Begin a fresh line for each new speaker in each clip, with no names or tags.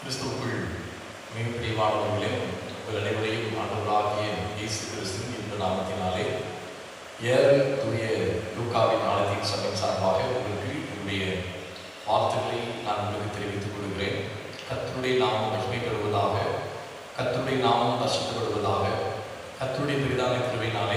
கிறிஸ்துவுக்குள் மிக பிரியமானவர்களே உங்கள் அனைவரையும் ஆண்டவராகிய இயேசு கிறிஸ்துவின் இந்த நாமத்தினாலே ஏழு தூய லூக்காவின் ஆலயத்தின் சபையின் சார்பாக உங்களுக்கு என்னுடைய வாழ்த்துக்களை நான் உங்களுக்கு தெரிவித்துக் கொள்கிறேன் கர்த்தருடைய நாமம் மகிமைப்படுவதாக கர்த்தருடைய நாமம் தரிசிக்கப்படுவதாக கர்த்தருடைய பெரிதான திருவினாலே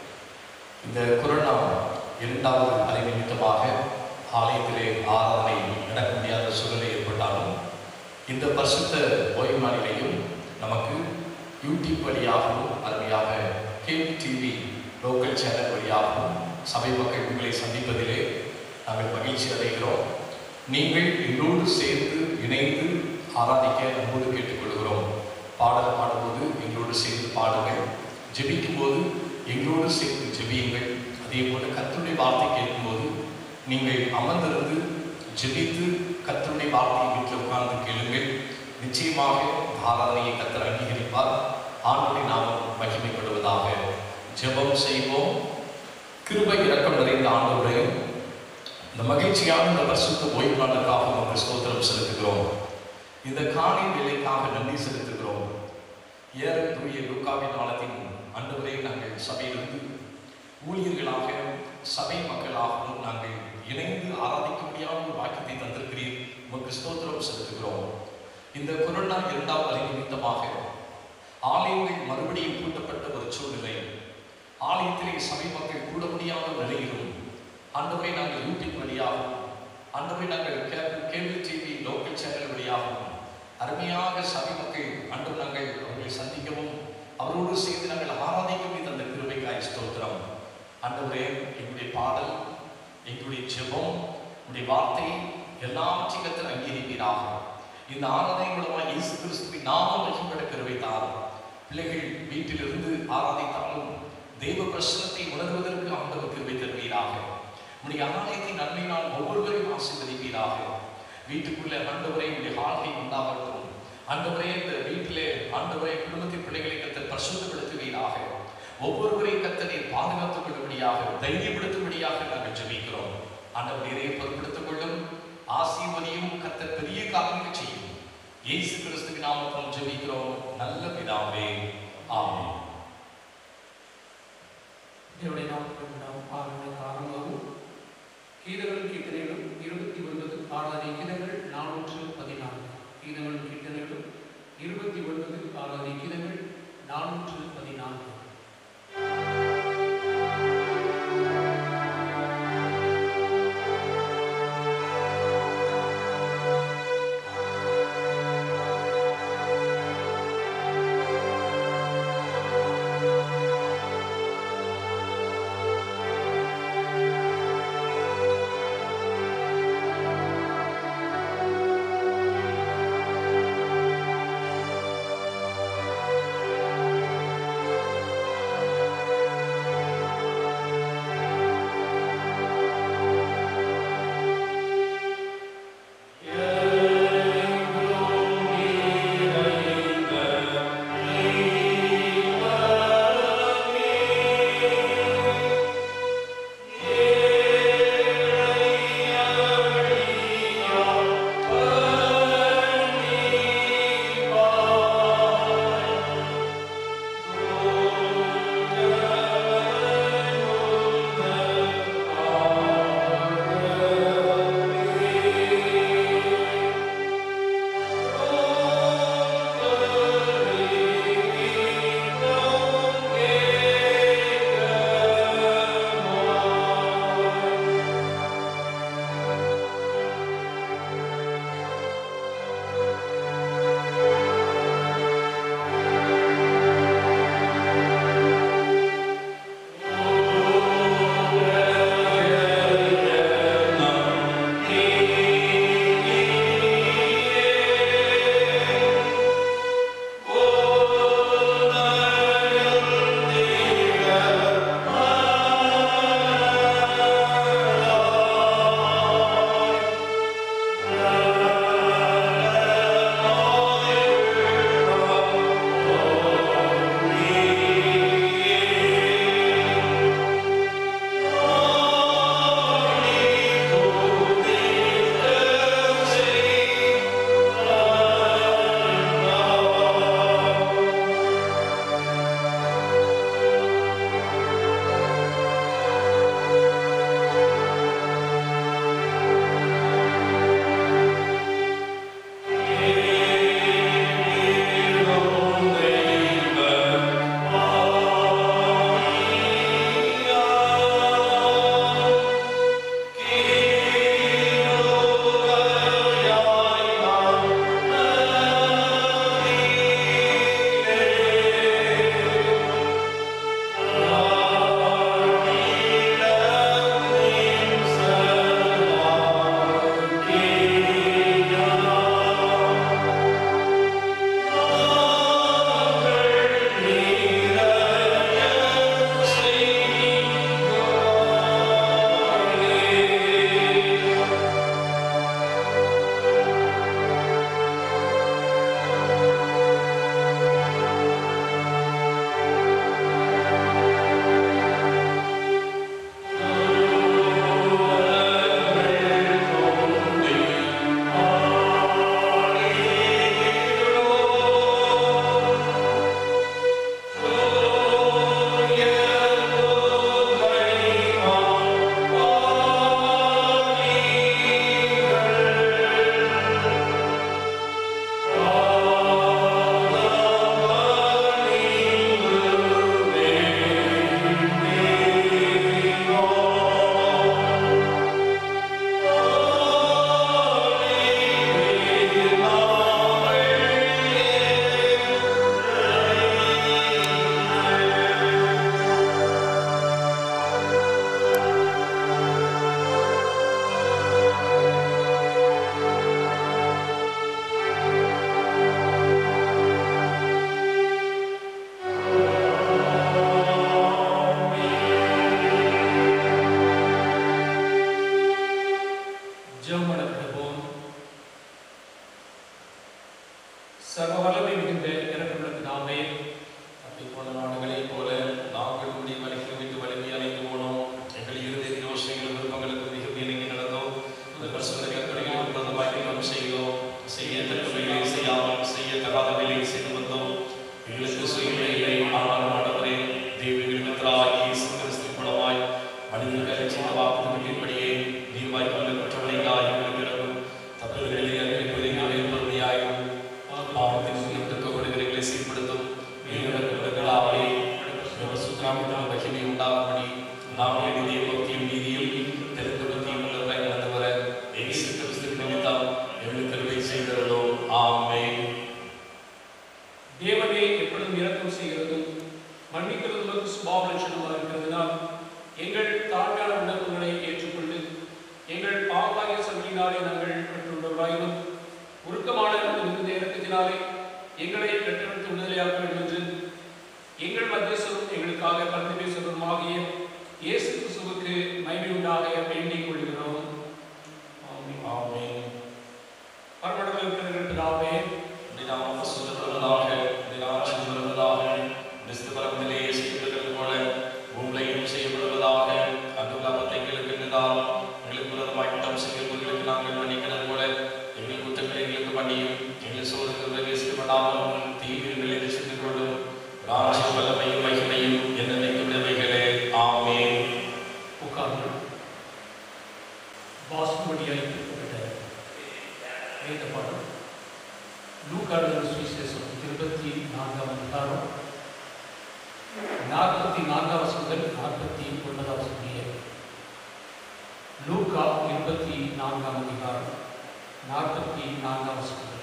இந்த கொரோனா இரண்டாவது அலை நிமித்தமாக ஆலயத்திலே ஆராதனை நடக்க முடியாத சூழ்நிலை ஏற்பட்டாலும் இந்த பரிசுத்த ஓய்வு நாளிலேயும் நமக்கு யூடியூப் வழியாகவும் அருமையாக கேபிள் டிவி லோக்கல் சேனல் வழியாகவும் சபை மக்கள் உங்களை சந்திப்பதிலே நாங்கள் மகிழ்ச்சி அடைகிறோம் நீங்கள் எங்களோடு சேர்ந்து இணைந்து ஆராதிக்க நம்மோடு கேட்டுக்கொள்கிறோம் பாடல் பாடும்போது எங்களோடு சேர்ந்து பாடுங்கள் ஜெபிக்கும் போது எங்களோடு சேர்ந்து ஜெபியுங்கள் அதே போல கர்த்தருடைய வார்த்தை கேட்கும்போது நீங்கள் அமர்ந்திருந்து ஜெபித்து கர்த்தருடைய வார்த்தையை வீட்டில் உட்கார்ந்து கேளுங்கள் நிச்சயமாக ஆராதனையை கர்த்தர் அங்கீகரிப்பார் ஆண்டுடைய நாமம் மகிமைப்படுவதாக ஜெபம் செய்வோம் கிருபை இரக்கம் நிறைந்த ஆண்டவரே இந்த மகிழ்ச்சியான இந்த பரிசுத்த ஓய்வு நாளுக்காக உங்களுக்கு ஸ்தோத்திரம் செலுத்துகிறோம் இந்த காலை வேலைக்காக நன்றி செலுத்துகிறோம் ஏற தூய லுக்காவின் நாளத்தின் அன்றுவரை நாங்கள் சபையிலிருந்து ஊழியர்களாக சபை மக்களாகவும் நாங்கள் இணைந்து ஆராதிக்க முடியாத ஒரு வாக்கியத்தை தந்திருக்கிறீர் உமக்கு ஸ்தோத்திரம் செலுத்துகிறோம் இந்த கொரோனா இரண்டாவது அலை நிமித்தமாக ஆலயங்கள் மறுபடியும் பூட்டப்பட்ட ஒரு சூழ்நிலை ஆலயத்திலே சபை மக்கள் கூட முடியாத நிலையிலும் அன்றுவை நாங்கள் யூடியூப் வழியாகவும் அன்றுவை நாங்கள் cable cable TV local channel வழியாகவும் அருமையாக சபை மக்கள் அன்று நாங்கள் அவர்களை சந்திக்கவும் அவரோடு சேர்ந்து நாங்கள் ஆராதிக்கவும் இந்த அந்த கிருபைக்காய் ஸ்தோத்திரம் அன்றுவரே எங்களுடைய பாடல் எங்களுடைய ஜெபம் உடைய வார்த்தை எல்லாவற்றையும் கத்தர் அங்கீகரிப்பீராக இந்த ஆராதனை மூலமாக இயேசு கிறிஸ்துவின் நாமம் மகிம்பட கருவை தாரும் பிள்ளைகள் வீட்டிலிருந்து ஆராதித்தாலும் தெய்வ பிரசனத்தை உணர்வதற்கு ஆண்டவர் கிருபை தருவீராக உடைய ஆலயத்தின் நன்மையினால் ஒவ்வொருவரையும் ஆசீர்வதிப்பீராக வீட்டுக்குள்ளே ஆண்டவரை உடைய ஆழ்கை உண்டாகட்டும் ஆண்டவரே இந்த வீட்டிலே ஆண்டவரே குடும்பத்தின் பிள்ளைகளை கத்தர் பரிசுத்தப்படுத்துவீராக ஒவ்வொருவரையும் கத்தனை பாதுகாத்துக் கொள்ளும்படியாக தைரியப்படுத்தும்படியாக நாங்கள் ஜெபிக்கிறோம் ஆண்டவர் நீரே பொருட்படுத்திக் கொள்ளும் ஆசீர்வதியும் கத்தர் பெரிய காரியங்கள் செய்யும் இயேசு கிறிஸ்துவின் நாமத்தில் ஜெபிக்கிறோம் நல்ல பிதாவே ஆமென்
தேவனுடைய நாமத்தில் நாம் ஆராதனை ஆரம்பமாகும் கீதங்கள் கீர்த்தனைகளும் இருபத்தி ஒன்பது ஆராதனை கீதங்கள் நானூற்று பதினான்கு கீதங்கள் கீர்த்தனைகளும் இருபத்தி ஒன்பது ஆராதனை கீதங்கள் நானூற்று பதினான்கு
ஆ
சர்வ வல்லமை மிகுந்த இறக்கமுள்ள பிதாவே
அப்படி போன நாடுகளைப் போல நாங்கள் கூடி வலிக்கு விட்டு வலிமை அடைந்து போனோம் எங்கள் இறுதி யோசனைகள் விருப்பங்களுக்கு மிக இணங்கி நடந்தோம் இந்த பரிசுத்த கற்பனைகள் பிரதமாக்கி நாம் செய்தோம் செய்ய தக்கவைகளை செய்யாமல் செய்ய தகாதவைகளை செய்து வந்தோம் எங்களுக்கு சுயநிலை ஆனால் ஆண்டவரே தேவிகள் மித்ராகி கிறிஸ்து மூலமாய் மனிதர்களை செய்த வாக்குறுதியின்படியே நீர்வாய் கொள்ள குற்றவளைகளாய் எங்களுக்கு இறங்கும் தப்புகளை அறிவிப்பதை நாங்கள் பொறுமையாயும் பாவத்தின் சுயத்துக்கு விடுதலைகளை சீர்படுத்தும் விடுதலாவே சுத்தராமிடம் மகிமை உண்டாகும்படி நாம் எழுதிய பக்தியும் நீதியும் தெலுங்கு பக்தியும் உள்ளவரை நடந்து வர இயேசு கிறிஸ்து நிமித்தம் எங்களுக்கு கருவை செய்தவர்களோ ஆமே
தேவனே எப்பொழுதும் இரக்கம் செய்கிறதும் மன்னிக்கிறதும் ஒரு சுபாவ லட்சணமாக இருக்கிறதுனால் எங்கள் தாழ்மையான விண்ணப்பங்களை ஏற்றுக்கொண்டு எங்கள் பாவாய சபையினாலே நாங்கள் பெற்றுள்ளவராயினும் உருக்கமான மிகுந்த இறக்கத்தினாலே எங்களை பெற்றெடுத்து விடுதலையாக்க வேண்டும் என்று எங்கள் மத்தியஸ்வரும் எங்களுக்காக பரிந்து பேசுவதுமாகிய இயேசு கிறிஸ்துவுக்கு மகிமை உண்டாக வேண்டிக் கொள்கிறோம் ஆமென்.
ஆமே
பரமண்டல இருக்கிற பிதாவே
தினம் சுத்தப்படுவதாக தினம் சுத்தப்படுவதாக நிஸ்துபரம் நிலையை செய்வதற்கு போல உங்களையும் செய்யப்படுவதாக அன்பு லாபத்தை எங்களுக்கு இருந்தால் எங்களுக்கு விரோதமாய் குற்றம் செய்கிறவர்களுக்கு நாங்கள் மன்னிக்கிறது போல எங்கள் குற்றங்களை எங்களுக்கு பண்ணியும் எங்கள் சோதனை பிரவேசிக்கப்படாமல் தீவிரங்களை ரசித்து கொள்ளும் ராஜ்ய வல்லமையும் மகிமையும் என்னைக்குள்ளவைகளே ஆமென்
உட்கார்ந்து வாசுபடியாய் திருப்பப்பட்ட வேத பாடம் லூக்காடு சுவிசேஷம் இருபத்தி நான்காம் அதிகாரம் நாற்பத்தி நான்காம் வசனம் முதல் நாற்பத்தி ஒன்பதாம் வசனம் முடிய லூக்கா இருபத்தி நான்காம் அதிகாரம் நாற்பத்தி நான்காம் வசனம் முதல்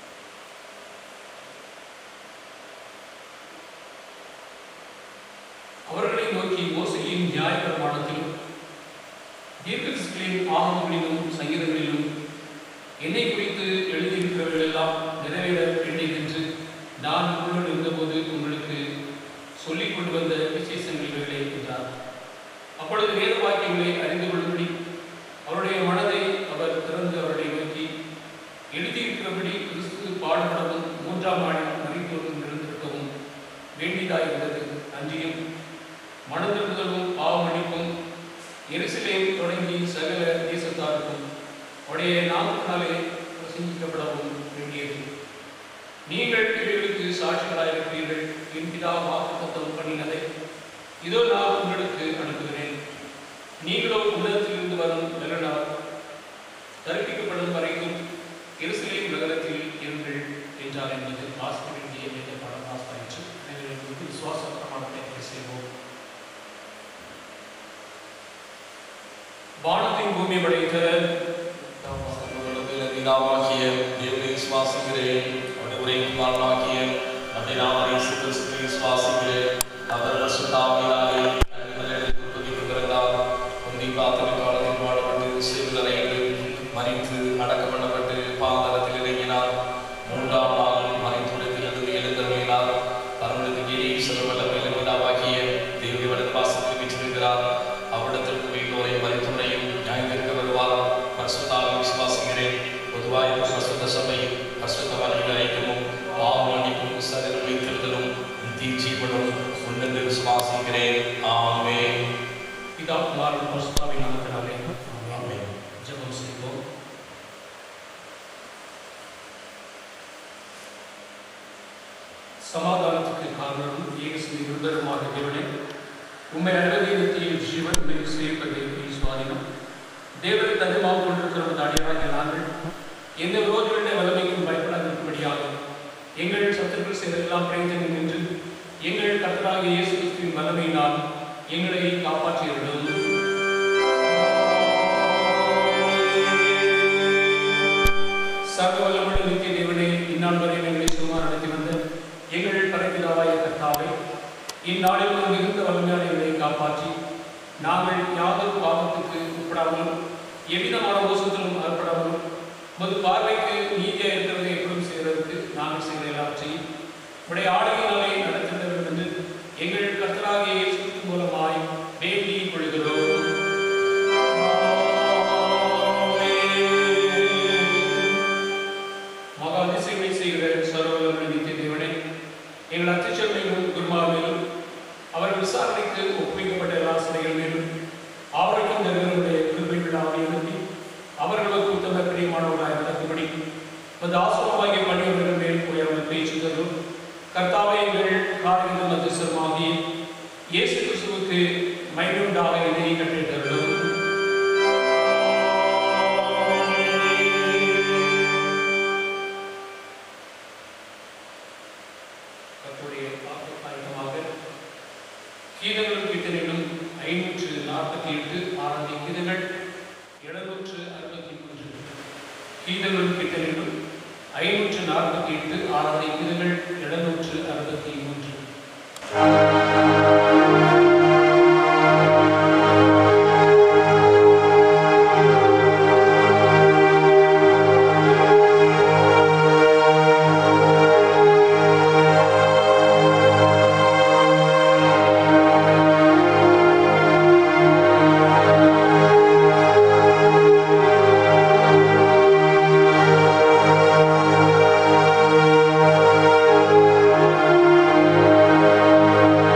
அவர்களை நோக்கி மோசையின் நியாயப்பிரமாணத்திலும் தீர்க்கதரிசிகளின் ஆகமங்களிலும் சங்கீதங்களிலும் என்னை குறித்து எழுதியிருக்கிறவர்கள் எல்லாம் நிறைவேற வேண்டியது என்று நான் உங்களோடு இருந்தபோது உங்களுக்கு சொல்லிக் கொண்டு வந்த விசேஷங்கள் இவைகளே என்றார் அப்பொழுது வேத வாக்கியங்களை அறிந்து கொள்ளும்படி அவருடைய மனதை அவர் திறந்து அவர்களை நோக்கி எழுதியிருக்கிறபடி கிறிஸ்து பாடுபடவும் மூன்றாம் நாளில் மறித்தோரும் எழுந்திருக்கவும் வேண்டியதாயிருந்தது அன்றியும் மனதிருந்தலும் பாவமணிப்பும் எருசலேம் தொடங்கி சகல தேசத்தாருக்கும் உடைய நாமத்தினாலே பிரசங்கிக்கப்படவும் வேண்டியது நீங்கள் இவைகளுக்கு சாட்சிகளாயிருக்கிறீர்கள் என் பிதா வாக்குத்தத்தம் பண்ணினதை இதோ நான் உங்களுக்கு அனுப்புகிறேன் நீங்களோ உலகத்திலிருந்து வரும் நகரால் தரிப்பிக்கப்படும் வரைக்கும் எருசலேம் நகரத்தில் இருங்கள் என்றார் என்பது வாசிக்க வேண்டிய வேத பாடம் வாசித்தாயிற்று எனவே உங்களுக்கு விசுவாச பிரமாணத்தை செய்வோம் வானத்தின் பூமி படைத்த
பிதாவாகிய தேவனை சுவாசிக்கிறேன் அவருடைய உரைக்கும் வாழ்வாகிய நம்முடைய நாமரை கிறிஸ்துவை சுவாசிக்கிறேன் அவர் பசுத்தாவினாலே உற்பத்திக்கு பிறந்தார் முந்தி பிரார்த்தனை காலத்தில் வாழப்பட்டு சிறுதரையில் மறித்து அடக்கம் பண்ணப்பட்டு பாதரத்தில் இறங்கினார் மூன்றாம் நாள் மறைத்துடத்திலிருந்து எழுந்தருளினார் பரமத்துக்கு ஈஸ்வர வல்லமையில பிதாவாகிய தேவனுடைய வலது பாசத்தில் வீற்றிருக்கிறார் அவ்விடத்திற்கு வீட்டோரை மறித்துறையும் நியாயத்திற்கு வருவார் பரிசுத்தாவை விசுவாசிக்கிறேன் பொதுவாக பரிசுத்த சபையும் பரிசுத்த வழியில் ஐக்கியமும் பாவ மன்னிப்பும் சரீர வைத்திருத்தலும் நித்திய ஜீவனும் உன்னது விசுவாசிக்கிறேன் ஆமே
பிதா குமாரன் பரிசுத்தாவின் நாமத்தினாலே ஆமென்.
ஆமென்.
ஜெபம் செய்வோம் சமாதானத்துக்கு காரணம் இயேசு நிருந்தரமாக தேவனே உண்மை அனுமதியத்தில் ஜீவன் உண்மை சேவிப்பதை சுவாதினம் தேவனை தஞ்சமாக கொண்டிருக்கிற அடியாராகிய நாங்கள் எந்த விரோதிகளுடைய வல்லமைக்கும் பயப்படாதிருக்கும்படியாக எங்கள் சத்துருக்கள் செய்தெல்லாம் பிரயோஜனம் என்று எங்கள் கர்த்தராகிய இயேசு கிறிஸ்துவின் வல்லமையினால் எங்களை காப்பாற்றியவர்களும் சர்வ வல்லமுள்ள நித்திய தேவனே இந்நாள் வரை எங்களை சுமார் நடத்தி வந்த எங்கள் பரப்பிதாவாய கர்த்தாவை இந்நாளில் ஒரு மிகுந்த வல்லமையான எங்களை காப்பாற்றி நாங்கள் யாதொரு பாவத்துக்கு உட்படாமலும் எவ்விதமான மோசத்திலும் அகப்படாமலும் உமது பார்வைக்கு நீதியாக இருக்கிறதை எப்பொழுதும் செய்வதற்கு நாங்கள் செய்கிற எல்லாவற்றையும் உடைய ஆளுகையினாலே நடத்திட வேண்டும் என்று எங்கள் கர்த்தராகிய இயேசு கிறிஸ்து மூலமாய் வேண்டிக் கொள்கிறோம் மகா அதிசயங்களை செய்கிற சர்வ
மது ஆசிரமாகிய பணியவர்கள் மேல் உயர்வு பேச்சுதலும் கர்த்தாவை எங்கள் காரியங்கள் மத்தியஸ்தமாகி இயேசு கிறிஸ்துவுக்கு மைனுண்டாக இதை கட்டித்தருளும் கர்த்தருடைய ஆயத்தமாக கீதங்களும் கீர்த்தனைகளும் ஐநூற்று நாற்பத்தி எட்டு ஆறாவது கீதங்கள் எழுநூற்று அறுபத்தி மூன்று கீதங்களும் கீர்த்தனைகளும் ஐநூற்று நாற்பத்தி எட்டு ஆறாவது கீதங்கள் எழுநூற்று அறுபத்தி மூன்று
ஆ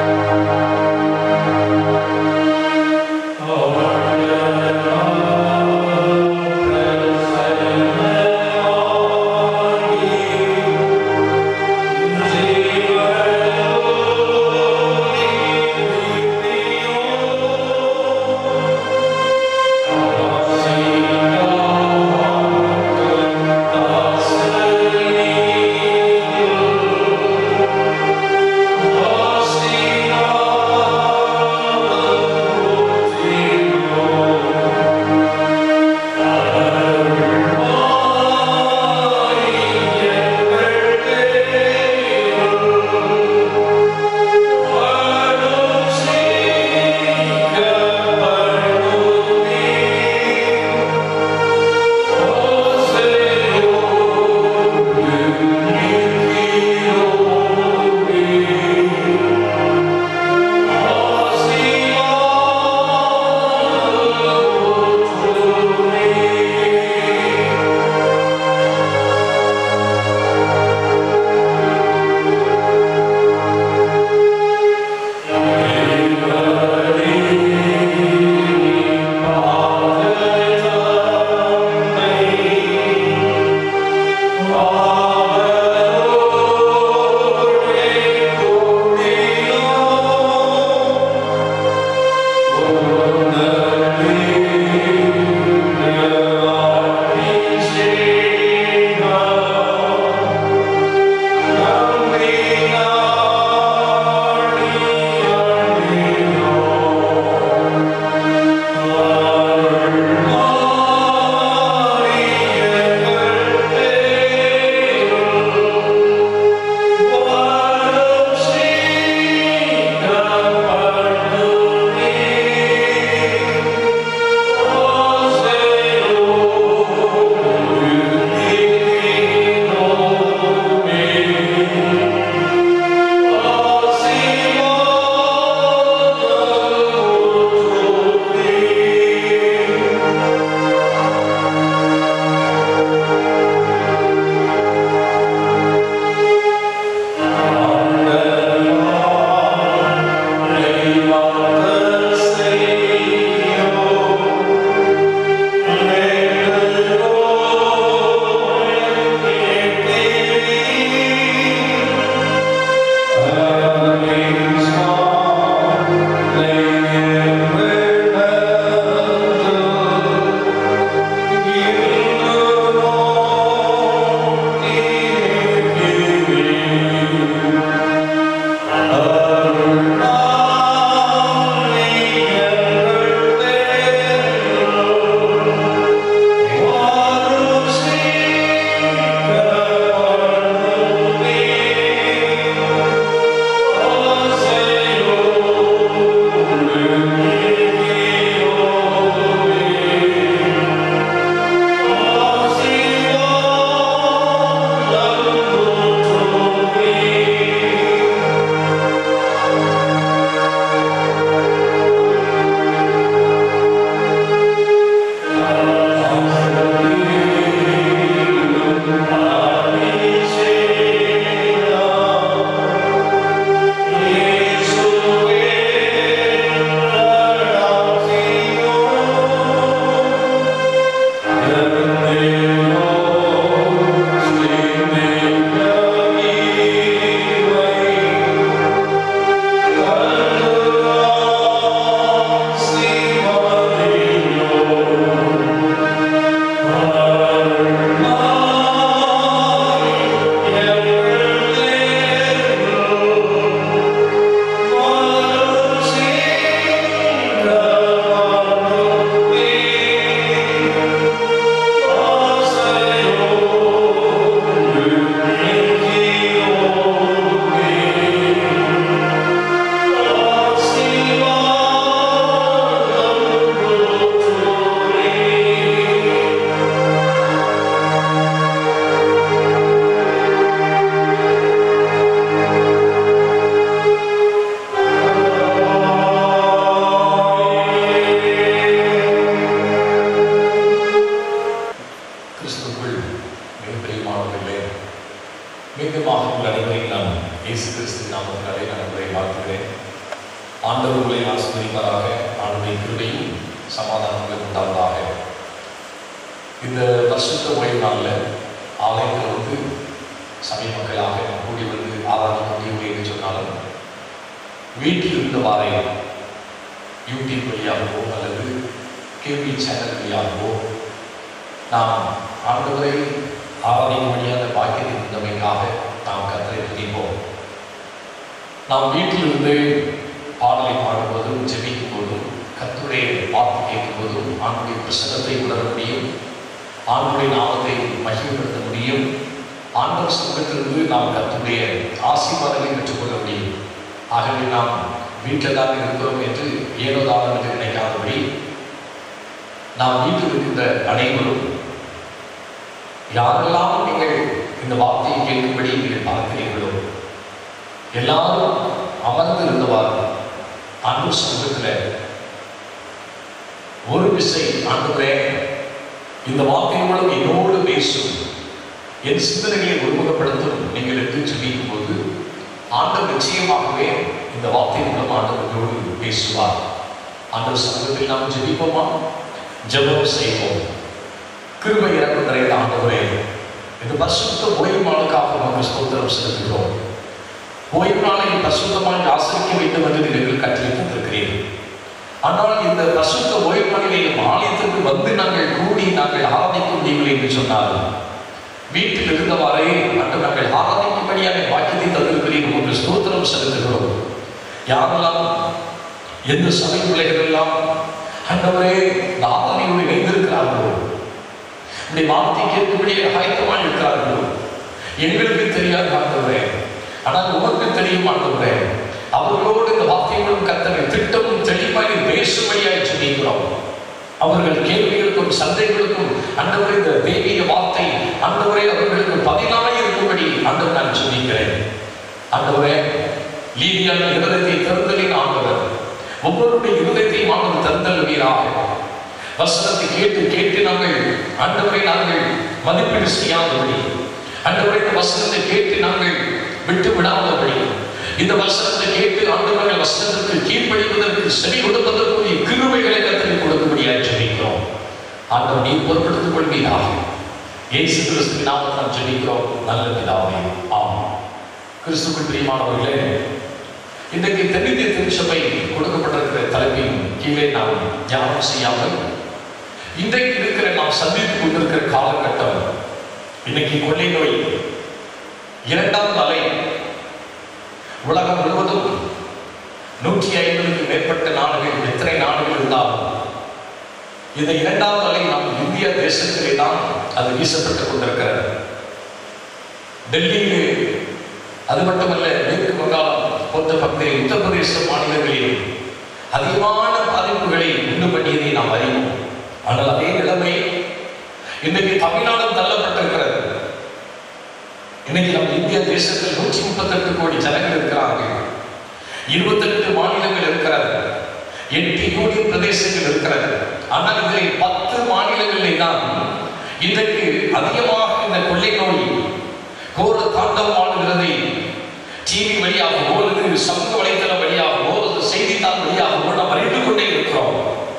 மிக பிரியமானவர்களே மீண்டுமாக உங்கள் அனைவரையும் நான் இயேசு கிறிஸ்து நாமத்தினாலே நான் உங்களை வாழ்த்துகிறேன் ஆண்டவர் உங்களை ஆசிரியப்பாராக ஆண்டுடைய கிருபையும் சமாதானங்களும் உண்டாவதாக இந்த வருஷத்த ஓய்வு நாளில் ஆலயத்தில் வந்து சமய மக்களாக கூடி வந்து ஆராதனை முடியவில்லை என்று சொன்னாலும் வீட்டில் இருந்தவாறே யூடியூப் வழியாகவோ அல்லது கேவி சேனல் வழியாகவோ நாம் ஆண்டவரை ஆராதிக்க முடியாத பாக்கியத்தின் இருந்தமைக்காக நாம் கத்தரை துதிப்போம் நாம் வீட்டில் இருந்து பாடலை பாடும்போதும் ஜெபிக்கும் போதும் கத்துடைய வார்த்தை கேட்கும் போதும் ஆண்டுடைய பிரசனத்தை உணர முடியும் ஆண்டுடைய நாமத்தை மகிழ்ப்படுத்த முடியும் ஆண்டவர் சுகத்திலிருந்து நாம் கத்துடைய ஆசீர்வாதங்களை பெற்றுக்கொள்ள முடியும் ஆகவே நாம் வீட்டில் தான் இருக்கிறோம் என்று ஏனோ தான் என்று நினைக்காதபடி நாம் வீட்டில் இருக்கின்ற அனைவரும் யாரெல்லாம் நீங்கள் இந்த வார்த்தையை கேட்கும்படி நீங்கள் பார்க்கிறீர்களோ எல்லாரும் அமர்ந்து இருந்தவாறு அன்பு சமூகத்தில் ஒரு விசை ஆண்டுகிறே இந்த வார்த்தை மூலம் என்னோடு பேசும் என் சிந்தனைகளை ஒருமுகப்படுத்தும் நீங்கள் என்று சொல்லிக்கும் போது ஆண்டவர் நிச்சயமாகவே இந்த வார்த்தை மூலம் ஆண்டவர்களோடு பேசுவார் ஆண்டவர் சமூகத்தில் நாம் ஜெபிப்போமா ஜெபம் செய்வோம் கிருபை இறக்கம் நிறைந்த ஆண்டவரே இந்த பரிசுத்த ஓய்வு நாளுக்காக உமக்கு ஸ்தோத்திரம் செலுத்துகிறோம் ஓய்வு நாளை பரிசுத்தமாக ஆசிரிக்க வேண்டும் என்று நீங்கள் கட்டளை தந்திருக்கிறீர்கள் ஆனால் இந்த பரிசுத்த ஓய்வு நாளிலே ஆலயத்திற்கு வந்து நாங்கள் கூடி நாங்கள் ஆராதிக்க முடியவில்லை என்று சொன்னாலும் வீட்டில் இருந்தவாறே அன்று நாங்கள் ஆராதிக்கும்படியான வாக்கியத்தை தந்திருக்கிறீர்கள் உமக்கு ஸ்தோத்திரம் செலுத்துகிறோம் யாரெல்லாம் எந்த சபை பிள்ளைகள் எல்லாம் அண்டவரே இந்த ஆராதனையோடு இணைந்திருக்கிறார்களோ இந்த வார்த்தை கேட்கும்படி ஆயத்தமாக இருக்கிறார்களோ எங்களுக்கு தெரியாது ஆண்டவரே ஆனால் உமக்கு தெரியும் ஆண்டவரே அவர்களோடு இந்த வார்த்தைகளும் கத்தனை திட்டமும் தெளிவாக பேசும்படியாய் சொல்லிக்கிறோம் அவர்கள் கேள்விகளுக்கும் சந்தைகளுக்கும் அண்டவரே இந்த தெய்வீக வார்த்தை அண்டவரே அவர்களுக்கு பதிலாக இருக்கும்படி அண்டவர் நான் சொல்லிக்கிறேன் அண்டவரே லீதியான இருதயத்தை திறந்தலின் ஆண்டவர் ஒவ்வொருடைய இருதயத்தையும் ஆண்டவர் திறந்தல்வீராக வசனத்தை கேட்டு கேட்டு நாங்கள் ஆண்டவரை நாங்கள் மதிப்பீடு செய்யாதபடி ஆண்டவரை இந்த வசனத்தை கேட்டு நாங்கள் விட்டு விடாதபடி இந்த வசனத்தை கேட்டு ஆண்டவர்கள் வசனத்திற்கு கீழ்ப்படிவதற்கு செவி கொடுப்பதற்குரிய கிருமைகளை கத்தனை கொடுக்கும்படியாக ஜெபிக்கிறோம் ஆண்டவர் நீ பொருட்படுத்திக் கொள்வீராக இயேசு கிறிஸ்துவின் நாமத்தில் நாம் ஜெபிக்கிறோம் நல்ல பிதாவே ஆமாம் கிறிஸ்துக்குள் பிரியமானவர்களே இன்றைக்கு தென்னிந்திய திருச்சபை கொடுக்கப்பட்டிருக்கிற தலைப்பின் கீழே நாம் தியானம் செய்யாமல் இன்றைக்கு இருக்கிற நாம் சந்தித்துக் கொண்டிருக்கிற காலகட்டம் இன்னைக்கு கொள்ளை நோய் இரண்டாம் அலை உலகம் முழுவதும் நூற்றி ஐம்பதுக்கு மேற்பட்ட நாடுகள் எத்தனை நாடுகள் இருந்தாலும் இந்த இரண்டாம் அலை நாம் இந்திய தேசத்திலே தான் அது வீசப்பட்டுக் கொண்டிருக்கிறது டெல்லியிலே அது மட்டுமல்ல மேற்கு வங்காளம் போன்ற பகுதியில் உத்தரப்பிரதேச மாநிலங்களில் அதிகமான பாதிப்புகளை உண்டு பண்ணியதை நாம் அறிவோம் ஆனால் அதே நிலைமை இன்றைக்கு தமிழ்நாடு தள்ளப்பட்டிருக்கிறது இன்னைக்கு நம்ம இந்திய தேசத்தில் நூற்றி முப்பத்தெட்டு கோடி ஜனங்கள் இருக்கிறார்கள் இருபத்தெட்டு மாநிலங்கள் இருக்கிறது எட்டு யூனியன் பிரதேசங்கள் இருக்கிறது ஆனால் இதில் பத்து மாநிலங்களில் தான் இன்றைக்கு அதிகமாக இந்த கொள்ளை நோய் கோர தாண்டவம் ஆடுகிறதை டிவி வழியாகவோ அல்லது சமூக வலைத்தளம் வழியாகவோ அல்லது செய்தித்தாள் வழியாகவோ நாம் அறிந்து கொண்டே இருக்கிறோம்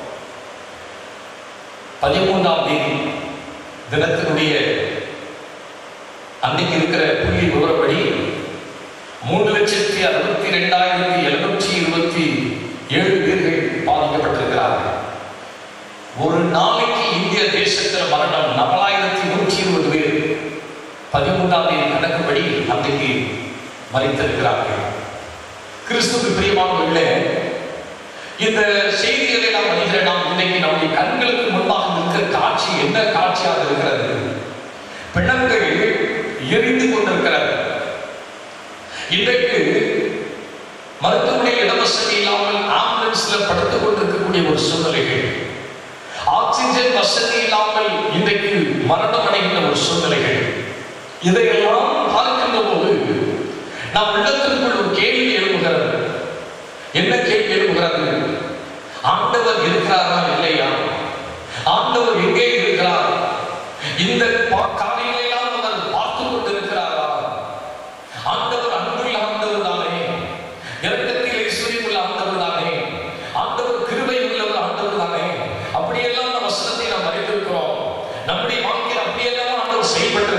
பதிமூன்றாம் தேதி தினத்தினுடைய அன்னைக்கு இருக்கிற புள்ளி விவரப்படி மூன்று லட்சத்தி அறுபத்தி ரெண்டாயிரத்தி எழுநூற்றி இருபத்தி ஏழு பேர்கள் பாதிக்கப்பட்டிருக்கிறார்கள் ஒரு நாளைக்கு இந்திய தேசத்தில் மரணம் நாலாயிரத்தி நூற்றி இருபது பேர் பதிமூன்றாம் தேதி கணக்குப்படி அன்றைக்கு மறித்திருக்கிறார்கள் கிறிஸ்துக்கு பிரியமானவர்களே இந்த செய்திகளை நாம் அறிகிற நாம் இன்னைக்கு நம்முடைய கண்களுக்கு முன்பாக இருக்கிற காட்சி என்ன காட்சியாக இருக்கிறது பிணங்கள் எரிந்து கொண்டிருக்கிறது இன்றைக்கு மருத்துவமனை இடவசதி இல்லாமல் ஆம்புலன்ஸ்ல படுத்துக் கொண்டிருக்கக்கூடிய ஒரு சூழ்நிலைகள் ஆக்சிஜன் வசதி இல்லாமல் இன்றைக்கு மரணம் அடைகின்ற ஒரு சூழ்நிலைகள் இதையெல்லாம் பார்க்கின்ற போது நம் உள்ளத்திற்குள் ஒரு கேள்வி எழுப்புகிறது என்ன கேள்வி எழுப்புகிறது ஆண்டவர் இருக்கிறாரா இல்லையா ஆண்டவர் எங்கே இருக்கிறார் இந்த பா- காரியங்களை எல்லாம்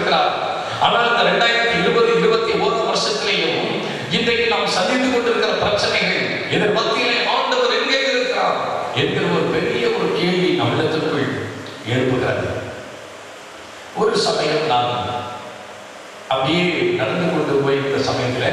கொண்டிருக்கிறார் ஆனால் இந்த ரெண்டாயிரத்தி இருபது இருபத்தி ஒரு வருஷத்திலேயும் இன்றைக்கு நாம் சந்தித்துக் கொண்டிருக்கிற பிரச்சனைகள் இதன் மத்தியிலே ஆண்டவர் எங்கே இருக்கிறார் என்கிற ஒரு பெரிய ஒரு கேள்வி நம்மிடத்திற்குள் எழுப்புகிறது ஒரு சமயம் நான் அப்படியே நடந்து கொண்டு போயிருந்த சமயத்துல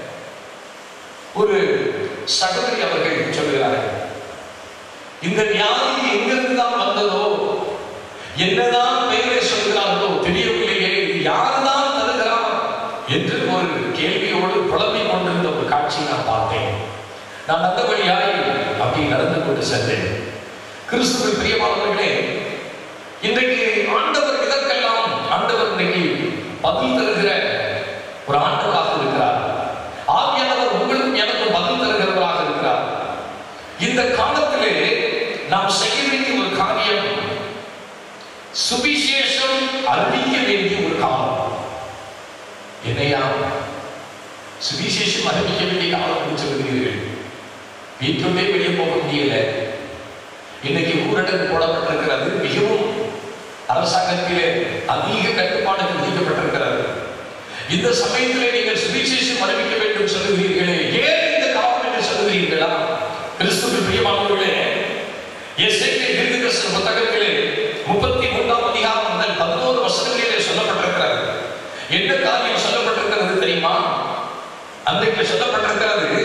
ஒரு சகோதரி அவர்கள் சொல்லுகிறார்கள் இந்த வியாதி எங்கிருந்து தான் வந்ததோ என்னதான் பெயரை சொல்கிறார்களோ தெரியவில்லையே இது யாருதான் தருகிறார் என்று ஒரு கேள்வியோடு புலம்பிக் கொண்டிருந்த ஒரு காட்சியை நான் பார்த்தேன் நான் அந்த வழியாய் அப்படி நடந்து கொண்டு சென்றேன் கிறிஸ்துவ பிரியமானவர்களே இன்றைக்கு ஆண்டவர் இதற்கெல்லாம் ஆண்டவர் இன்றைக்கு பதில் தருகிற ஒரு ஆண்டவராக இருக்கிறார் ஆவியானவர் உங்களுக்கும் எனக்கும் பதில் தருகிறவராக இருக்கிறார் இந்த காலத்திலே நாம் செய்ய வேண்டிய ஒரு காரியம் சுவிசேஷம் அறிவிக்க வேண்டிய ஒரு காலம் என்னையா சுவிசேஷம் அறிவிக்க வேண்டிய காலம் என்று சொல்கிறீர்கள் வீட்டுள்ளே வெளியே போக முடியல இன்னைக்கு ஊரடங்கு போடப்பட்டிருக்கிறது மிகவும் அரசாங்கத்திலே அதிக கட்டுப்பாடுகள் விதிக்கப்பட்டிருக்கிறது இந்த சமயத்திலே நீங்கள் சுவிசேஷம் அறிவிக்க வேண்டும் சொல்லுகிறீர்களே ஏன் இந்த காலம் என்று சொல்லுகிறீர்களா கிறிஸ்துவின் பிரியமானவர்களே எசேக்கியேல் தீர்க்கதரிசன புத்தகத்திலே முப்பத்தி மூன்றாம் அதிகாரம் முதல் பதினோரு வசனங்களிலே சொல்லப்பட்டிருக்கிறது என்ன காரியம் சொல்லப்பட்டிருக்கிறது தெரியுமா அன்றைக்கு சொல்லப்பட்டிருக்கிறது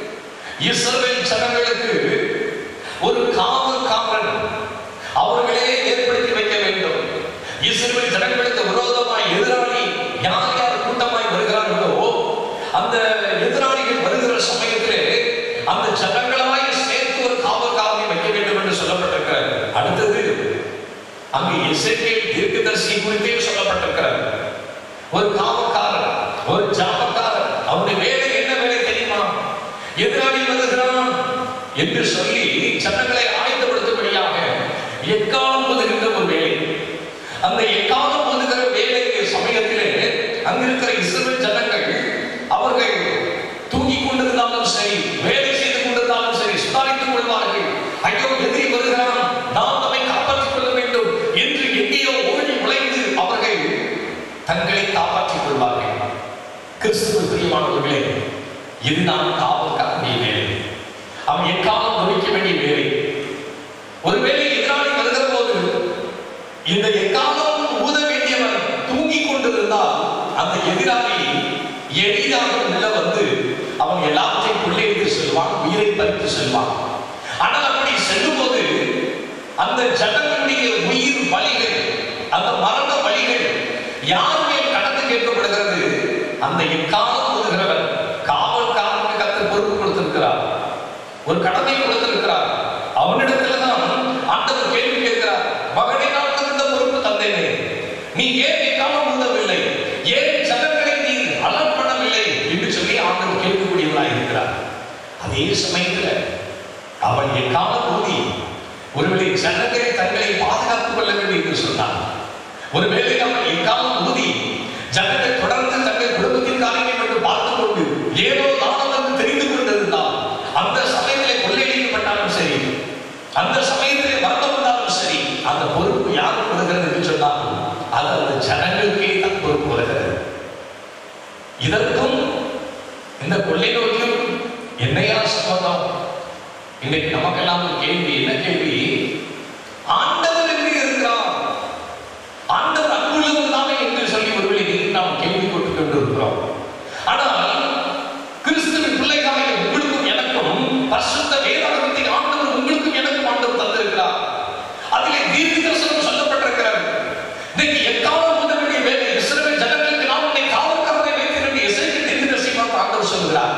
இஸ்ரவேல் ஜனங்களுக்கு ஒரு காவல் காவலன் அவர்களே ஏற்படுத்தி வைக்க வேண்டும் இஸ்ரவேல் ஜனங்களுக்கு விரோதமாய் எதிராளி யார் யார் கூட்டமாய் வருகிறார்களோ அந்த எதிராளிகள் வருகிற சமயத்திலே அந்த ஜனங்களாய் சேர்த்து ஒரு காவல் காவலை வைக்க வேண்டும் என்று சொல்லப்பட்டிருக்கிறது அடுத்தது அங்கு எசேக்கியேல் தீர்க்கதரிசி குறித்தே சொல்லப்பட்டிருக்கிறது ஒரு காவல்காரர் ஒரு ஜாமக்காரர் அவருடைய வேலை என்ன வேலை தெரியுமா எதிராளி வருகிறான் என்று சொல்லி ஜனங்களை ஆயத்தப்படுத்தும்படியாக எக்காலம் போதுகின்ற ஒரு வேலை அந்த எக்காலம் போதுகிற வேலை சமயத்திலே அங்கிருக்கிற இஸ்ரவேல் ஜனங்கள் அவர்கள் தூங்கிக் கொண்டிருந்தாலும் சரி வேலை செய்து கொண்டிருந்தாலும் சரி சுதாரித்துக் கொள்வார்கள் ஐயோ எதிரி வருகிறான் நாம் நம்மை காப்பாற்றிக் கொள்ள வேண்டும் என்று எங்கேயோ ஓடி உழைந்து அவர்கள் தங்களை காப்பாற்றிக் கொள்வார்கள் கிறிஸ்துவ பிரியமானவர்களே இதுதான் காவல்காரனுடைய வேலை அவன் எக்காலம் நொடிக்க வேண்டிய வேலை ஒருவேளை எதிராளி வருகிற போது இந்த எக்காலம் ஊத வேண்டியவன் தூங்கிக் கொண்டிருந்தால் அந்த எதிராளி எளிதாக உள்ள வந்து அவன் எல்லாத்தையும் கொள்ளையிட்டு செல்வான் உயிரை பறித்து செல்வான் ஆனால் அப்படி செல்லும் போது அந்த ஜனங்களுடைய உயிர் வழிகள் அந்த மரண வழிகள் யார் மேல் கடந்து கேட்கப்படுகிறது அந்த எக்காலம் ஊதுகிறவன் காவல்காரனுக்கு கத்து பொறுப்பு கொடுத்திருக்கிறார் ஒரு கடமை கொடுத்திருக்கிறார் அவனிடத்துல தான் ஆண்டவர் கேள்வி கேட்கிறார் மகனே நான் உனக்கு இந்த பொறுப்பு தந்தேனே நீ ஏன் எக்காலம் ஊதவில்லை ஏன் ஜனங்களை நீ அலர் பண்ணவில்லை என்று சொல்லி ஆண்டவர் கேட்கக்கூடியவராய் இருக்கிறார் அதே சமயத்துல அவன் எக்காலம் ஊதி ஒருவேளை ஜனங்கள் தங்களை பாதுகாத்துக் கொள்ள வேண்டும் என்று சொன்னான் ஒருவேளை அவன் எக்காலம் ஊதி ஜனங்கள் தொடர்ந்து தங்கள் குடும்பத்தின் காரியங்களை மட்டும் பார்த்துக் கொண்டு ஏதோ தானம் என்று தெரிந்து கொண்டிருந்தால் அந்த சமயத்திலே கொள்ளையடிக்கப்பட்டாலும் சரி அந்த சமயத்திலே மரணம் வந்தாலும் சரி அந்த பொறுப்பு யாருக்கு வருகிறது என்று சொன்னால் அது அந்த ஜனங்களுக்கே தான் பொறுப்பு வருகிறது இதற்கும் இந்த கொள்ளை நோக்கியும் என்னையா சம்பந்தம் இன்னைக்கு நமக்கெல்லாம் ஒரு கேள்வி என்ன கேள்வி ஆண்டவர் எங்கே இருக்கிறார் ஆண்டவர் அங்குள்ளவர் தானே என்று சொல்லி ஒருவேளை நீங்கள் நாம் கேள்வி கொண்டு கொண்டிருக்கிறோம் ஆனால் கிறிஸ்துவின் பிள்ளைகளாக உங்களுக்கும் எனக்கும் பரிசுத்த வேதாகமத்தை ஆண்டவர் உங்களுக்கும் எனக்கும் ஆண்டவர் தந்திருக்கிறார் அதிலே தீர்க்க தரிசனம் சொல்லப்பட்டிருக்கிறது இன்னைக்கு எக்காலம் உதவ வேண்டிய வேலை இஸ்ரவேல் ஜனங்களுக்கு நாம் உன்னை காவல்காரரை வைத்திருந்த இசைக்கு தீர்க்க தரிசனம் ஆண்டவர் சொல்கிறார்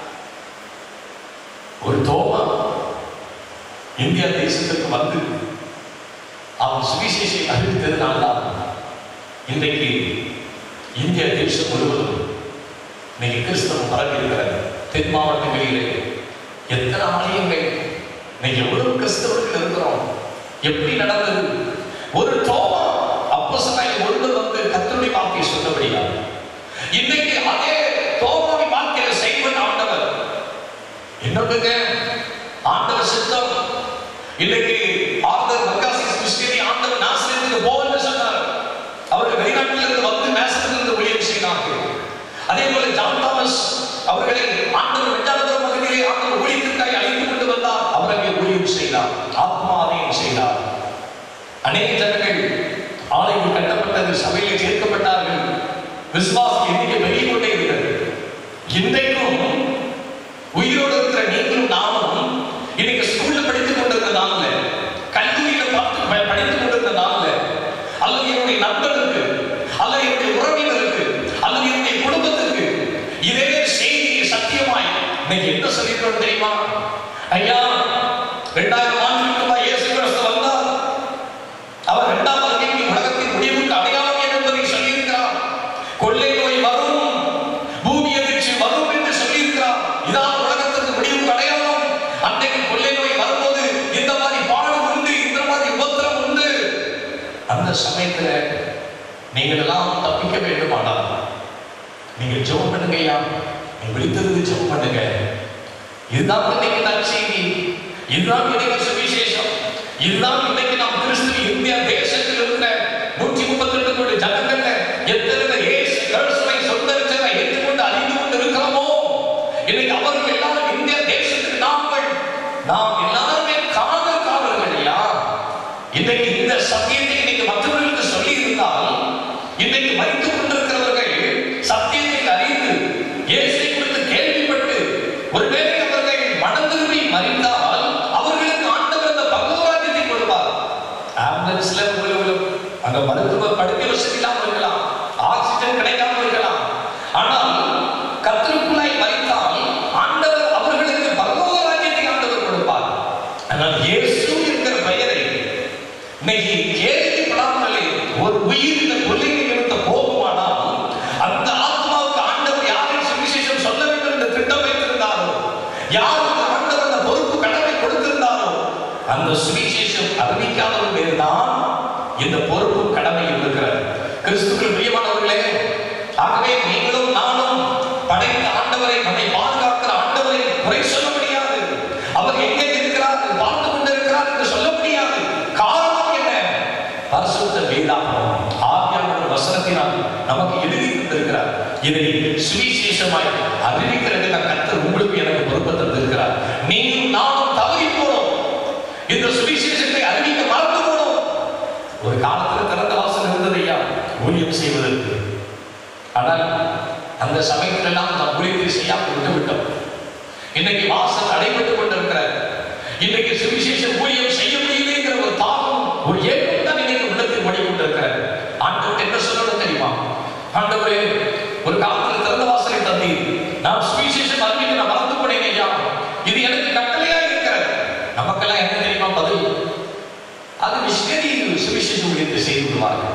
ஒரு தோமா இந்தியா தேசத்திற்கு வந்து அவன் சுவிசேஷை அறிவித்ததுனால்தான் இன்றைக்கு இந்திய தேசம் முழுவதும் இன்னைக்கு கிறிஸ்தவம் பரவி இருக்கிறது தென் மாவட்டங்களிலே எத்தனை ஆலயங்கள் இன்னைக்கு எவ்வளவு கிறிஸ்தவர்கள் இருக்கிறோம் எப்படி நடந்தது ஒரு தோமா அப்போஸ்தலனாகிய ஒருவர் வந்து கர்த்தருடைய வார்த்தையை சொன்னபடியா இன்னைக்கு அதே தோமாவின் வாழ்க்கையில செய்வது ஆண்டவர் என்னதுங்க ஆண்டவர் சித்தம் இன்னைக்கு ஆர்தர் மக்காசி கிறிஸ்டியனை ஆண்டவர் நாசரேத்துக்கு போ என்று சொன்னார் அவர்கள் வெளிநாட்டிலிருந்து வந்து விசுவாசம் இன்னைக்கு பெருகி கொண்டே இருக்கிறது இன்றைக்கும் உயிரோடு இருக்கிற நீங்களும் நாமும் இன்னைக்கு ஸ்கூல்ல படித்துக் கொண்டிருந்த நாள்ல கல்லூரியில பார்த்து ப- படித்துக் கொண்டிருந்த நாள்ல அல்லது என்னுடைய நண்பருக்கு அல்லது என்னுடைய உறவினருக்கு அல்லது என்னுடைய குடும்பத்திற்கு இதே செய்தியை சத்தியமாய் இன்னைக்கு என்ன சொல்லியிருக்கோம் தெரியுமா ஐயா இரண்டாயிரம் ஆண்டுகளுக்கு முன்பாக இயேசு கிறிஸ்து வந்தார் அவர் இரண்டாம் வருகைக்கு உலகத்தின் முடிவுக்கு அடையாளம் என்பதை சொல்லியிருக்கிறார் கொள்ளை நோய் வரும் பூமி அதிர்ச்சி வரும் என்று சொல்லியிருக்கிறார் இதான் உலகத்திற்கு முடிவுக்கு அடையாளம் அன்றைக்கு கொள்ளை நோய் வரும்போது இந்த மாதிரி பாடு உண்டு இந்த மாதிரி உபத்திரம் உண்டு அந்த சமயத்துல நீங்கள் எல்லாம் தப்பிக்க வேண்டுமானால் நீங்கள் ஜெபம் பண்ணுங்க ஐயா நீ விழித்திருந்து ஜெபம் பண்ணுங்க இதுதான் இன்னைக்கு நற்செய்தி இதுதான் இன்னைக்கு சுவிசேஷம் இதுதான் இன்னைக்கு நாம் கிறிஸ்து இந்தியா தேசத்தில் இருக்கிற நூற்றி முப்பத்தி ரெண்டு கோடி ஜனங்கள்ல எத்தனை ஏசு கிறிஸ்துவை சொந்த ரட்சகரை ஏற்றுக்கொண்டு அறிந்து கொண்டு இருக்கிறோமோ இன்னைக்கு அவர்கள் எல்லாரும் இந்தியா தேசத்துக்கு நாங்கள் நாம் எல்லாருமே காதல் காவலர்கள் ஐயா இன்னைக்கு இந்த சத்தியத்தை இன்னைக்கு மற்றவர்களுக்கு சொல்லி இருந்தால் இன்னைக்கு மறித்துக் கொண்டிருக்கிறவர்கள் சத்தியத்தை அறிந்து இயேசை குறித்து கேள்விப்பட்டு ஒருவேளை அவர்கள் மனம் திரும்பி மறித்தால் அவர்களுக்கு ஆண்டவர் அந்த பகவராஜ்யத்தை கொடுப்பார் ஆம்புலன்ஸ்ல உங்களுக்கு அங்க மருத்துவ படுக்கை வசதி இல்லாமல் இருக்கலாம் ஆக்சிஜன் கிடைக்காமல் இருக்கலாம் ஆனால் கத்தருக்குள்ளாய் மறித்தால் ஆண்டவர் அவர்களுக்கு பகவராஜ்யத்தை ஆண்டவர் கொடுப்பார் ஆனால் இயேசு என்கிற பெயரை இன்னைக்கு கேள்விப்படாமலே ஒரு உயிர் இந்த கொள்ளையை நிறுத்த போகுமானால் அந்த ஆத்மாவுக்கு ஆண்டவர் யாரை சுவிசேஷம் சொல்ல வேண்டும் என்று திட்டம் வைத்திருந்தாரோ யாருக்கு ஆண்டவர் அந்த பொறுப்பு கடமை கொடுத்திருந்தாரோ அந்த சுவிசேஷம் அறிவிக்காதவர்கள் பேர்தான் இந்த பொறுப்பு கடமை இருக்கிறது கிறிஸ்துக்கள் பிரியமானவர்களே ஆகவே நீங்களும் நானும் படைத்த ஆண்டவரை நம்மை பாதுகாக்கிற ஆண்டவரை குறை சொல்ல முடியாது அவர் எங்கே இருக்கிறார் பார்த்து கொண்டிருக்கிறார் என்று சொல்ல முடியாது காரணம் என்ன பரிசுத்த வேதாகமம் ஆவியானவர் வசனத்தினால் நமக்கு எழுதி தந்திருக்கிறார் இதை சுவிசேஷமாய் அறிவிக்கிறது நான் கர்த்தர் உங்களுக்கு எனக்கு பொறுப்பு தந்திருக்கிறார் நீங்களும் நானும் தவறி போனோம் இந்த சுவிசேஷத்தை அறிவிக்க மறந்து போனோம் ஒரு காலத்துல திறந்த வாசல் இருந்தது ஐயா ஊழியம் செய்வதற்கு ஆனால் அந்த சமயத்தில் எல்லாம் நாம் ஊழியத்தை செய்யாமல் விட்டு விட்டோம் இன்னைக்கு வாசல் அடைபட்டுக் கொண்டிருக்கிறார் இன்னைக்கு சுவிசேஷ ஊழியம் செய்ய முடியலைங்கிற ஒரு தாகம் ஒரு ஏக்கம் தான் இன்னைக்கு உள்ளத்தில் ஓடிக்கொண்டிருக்கிறது ஆண்டவர் என்ன சொல்லணும் தெரியுமா ஆண்டவரே ஒரு காலத்தில் திறந்த வாசலை தந்தீர் நான் சுவிசேஷம் அறிவிக்க நான் மறந்து போனேன் ஐயா இது எனக்கு கட்டளையா இருக்கிறது நமக்கெல்லாம் என்ன தெரியுமா பதில் அது மிஷினரி சுவிசேஷ ஊழியத்தை செய்து விடுவார்கள்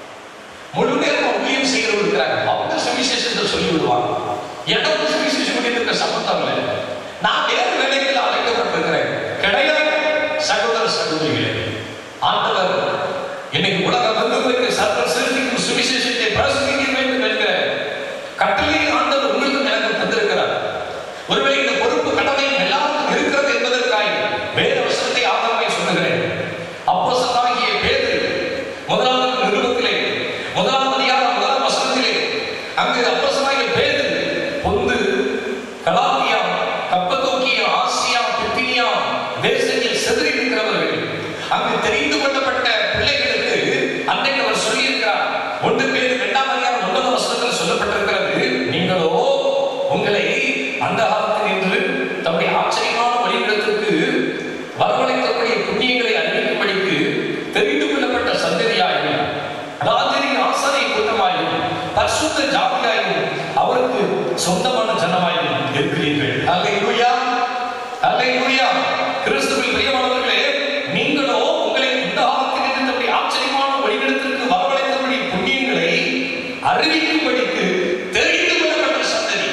முழு நேரம் ஊழியம் செய்கிறவங்க இருக்கிறாங்க அவங்க சுவிசேஷத்தை சொல்லி விடுவாங்க எனக்கு சுவிசேஷ ஊழியத்துக்கு சம்பந்தம் இல்லை நான் வேறு வேலைக்கு அழைக்கப்பட்டிருக்கிறேன் கிடையாது சகோதர சகோதரிகளே ஆண்டவர் இன்னைக்கு உலகம் வந்தவர்களுக்கு சர்வ சிறுமிக்கும் சுவிசேஷத்தை பிரசங்கிக்க வேண்டும் என்கிற கட்டளையை ஆண்டவர் உங்களுக்கு எனக்கு தந்திருக்கிறார் ஒருவேளை இந்த பொறுப்பு கடமை எல்லாருக்கும் இருக்கிறது என்பதற்காக வேத வசனத்தை ஆதாரமே சொல்லுகிறேன் அப்போஸ்தலனாகிய பேதுரு முதலாவது நிருபத்திலே முதலாவது அதிகாரம் முதலாம் வசனத்திலே அங்கு அப்போஸ்தலனாகிய பேதுரு பொந்து கலாத்தியா கப்பத்தோக்கியா ஆசியா பித்தினியா தேசத்தில் சிதறி இருக்கிறவர்கள் அங்கு தெரிந்து கொள்ளப்பட்ட பிள்ளைகளுக்கு அன்றைக்கு அவர் சொல்லியிருக்கிறார் ஒன்று பேர் இரண்டாம் அதிகாரம் ஒன்பதாம் வசனத்தில் சொல்லப்பட்டிருக்கிறது நீங்களோ உங்களை அந்த காலத்தில் நின்று தம்முடைய ஆச்சரியமான வழிநிலத்திற்கு வரவழைக்கக்கூடிய புண்ணியங்களை அறிவிக்கும்படிக்கு தெரிந்து கொள்ளப்பட்ட சந்ததியாயும் ராஜரின் ஆசாரிய கூட்டமாயும் பரிசுத்த ஜாதியாயும் அவருக்கு சொந்தமான ஜனமாயும் இருக்கிறீர்கள் அல்லேலூயா அல்லேலூயா கிறிஸ்துவில் பிரியமானவர்களே நீங்களோ உங்களை இந்த காலத்தில் இருந்து தம்முடைய ஆச்சரியமான வழிநிலத்திற்கு வரவழைத்தபடி புண்ணியங்களை அறிவிக்கும்படிக்கு தெரிந்து கொள்ளப்பட்ட சந்ததி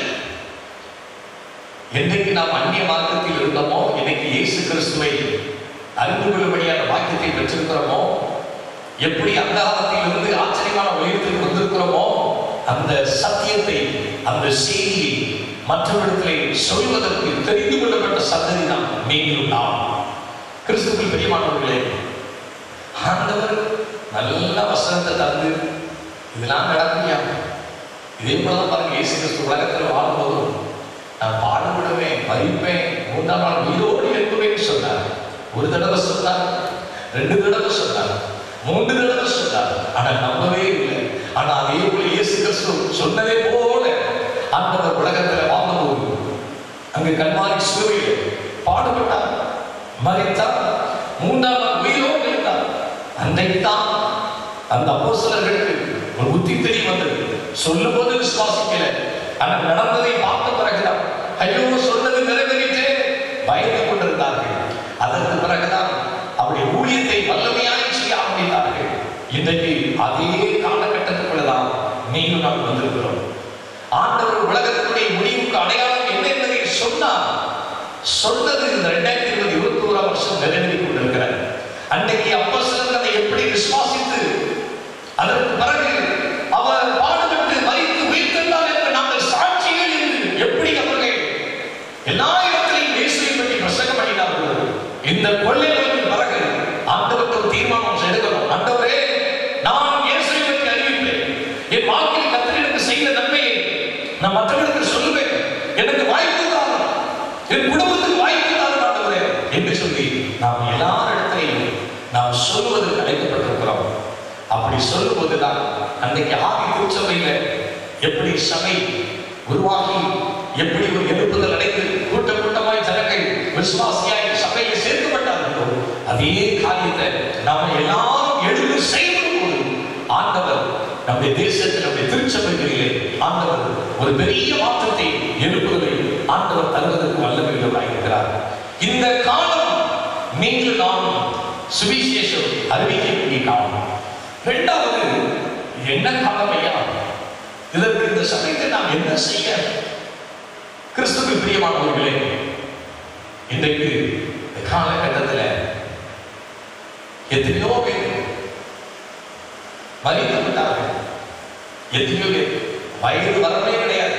என்றைக்கு நாம் அந்நிய மார்க்கத்தில் இருந்தோமோ இன்னைக்கு இயேசு கிறிஸ்துவை அறிந்து கொள்ளும்படியான வாக்கியத்தை பெற்றிருக்கிறோமோ எப்படி அந்த காலத்தில் இருந்து ஆச்சரியமான உலகத்தில் வந்திருக்கிறோமோ அந்த சத்தியத்தை அந்த செய்தியை மற்றவரிடத்திலே சொல்வதற்கு தெரிந்து கொள்ளப்பட்ட சந்ததி தான் நீங்களும் நாம் கிறிஸ்துக்கள் பெரியமானவர்களே ஆண்டவர் நல்ல வசனத்தை தந்து இதெல்லாம் நடக்குயா இதே போலதான் பாருங்க இயேசு கிறிஸ்து உலகத்தில் வாழும்போதும் நான் பாடுபடுவேன் மறிப்பேன் மூன்றாம் நாள் உயிரோடு எழுப்புவேன் சொன்னார் ஒரு தடவை சொன்னார் ரெண்டு தடவை சொன்னார் மூன்று தடவை சொன்னார் ஆனால் நம்பவே இல்லை ஆனா அதே போல இயேசு கிறிஸ்து சொன்னதே போல ஆண்டவர் உலகத்துல வாழ்ந்தபோது அங்கு கல்வாரி சிலுவையில் பாடுபட்டார் மறித்தார் மூன்றாம் நாள் உயிரோடு இருந்தார் அன்றைக்குத்தான் அந்த அப்போஸ்தலர்களுக்கு ஒரு புத்தி தெரிய வந்தது சொல்லும் போது விசுவாசிக்கல ஆனா நடந்ததை பார்த்த பிறகுதான் ஐயோ சொன்னது நிறைவேறிட்டே பயந்து கொண்டிருந்தார்கள் அதற்கு பிறகுதான் அவருடைய ஊழியத்தை வல்லமையாக செய்ய ஆரம்பித்தார்கள் இன்றைக்கு அதே காலகட்டத்துக்குள்ளதான் நீங்களும் நாம் வந்திருக்கிறோம் ஆண்டவர் உலகத்தினுடைய முடிவுக்கு அடையாளம் என்ன என்பதை சொன்னார் சொன்னது இந்த ரெண்டாயிரத்தி இருபது இருபத்தி ஓராம் வருஷம் நிறைவேறி கொண்டிருக்கிறார் அன்னைக்கு அப்போஸ்தலர்கள் அதை எப்படி விசுவாசித்து அதற்கு பிறகு அவர் பாடுபட்டு மறித்து உயிர்த்தெழுந்தார் என்று நாங்கள் சாட்சிகள் என்று எப்படி அவர்கள் எல்லா இடத்திலையும் இயேசுவை பற்றி பிரசங்கம் பண்ணினார்கள் இந்த கொள்ளை நோய்க்கு பிறகு ஆண்டவருக்கு ஒரு தீர்மானம் எடுக்கணும் ஆண்டவரே நான் இயேசுவை பற்றி அறிவிப்பேன் என் வாழ்க்கையில் கத்தர் எனக்கு செய்த நன்மையை நான் மற்றவர்களுக்கு சொல்லுவேன் எனக்கு வாய்ப்பு தான் என் குடும்பத்துக்கு வாய்ப்பு தான் ஆண்டவரே என்று சொல்லி நாம் எல்லா இடத்திலையும் நாம் சொல்வதற்கு அழைக்கப்பட்டிருக்கிறோம் அப்படி சொல்லும்போதுதான் அன்னைக்கு ஆதி திருச்சபையில எப்படி சபை உருவாகி எப்படி ஒரு எழுப்புதல் அடைந்து கூட்ட கூட்டமாய் ஜனங்கள் விசுவாசியாய் சபையில் சேர்க்கப்பட்டார்களோ அதே காரியத்தை நாம எல்லாரும் எழுந்து செய்யும் போது ஆண்டவர் நம்முடைய தேசத்தில் நம்முடைய திருச்சபைகளிலே ஆண்டவர் ஒரு பெரிய மாற்றத்தை எழுப்புதலை ஆண்டவர் தருவதற்கு வல்லமையுள்ளவராக இருக்கிறார் இந்த காலம் நீங்கள் நாம் சுவிசேஷம் அறிவிக்கக்கூடிய காலம் இரண்டாவது என்ன காலம் ஐயா இதற்கு இந்த சமயத்தை நாம் என்ன செய்ய கிறிஸ்துவ பிரியமானவர்களே இன்றைக்கு இந்த காலகட்டத்தில் எத்தனையோ பேர் மறித்து விட்டார்கள் எத்தனையோ பேர் வயது வரவே கிடையாது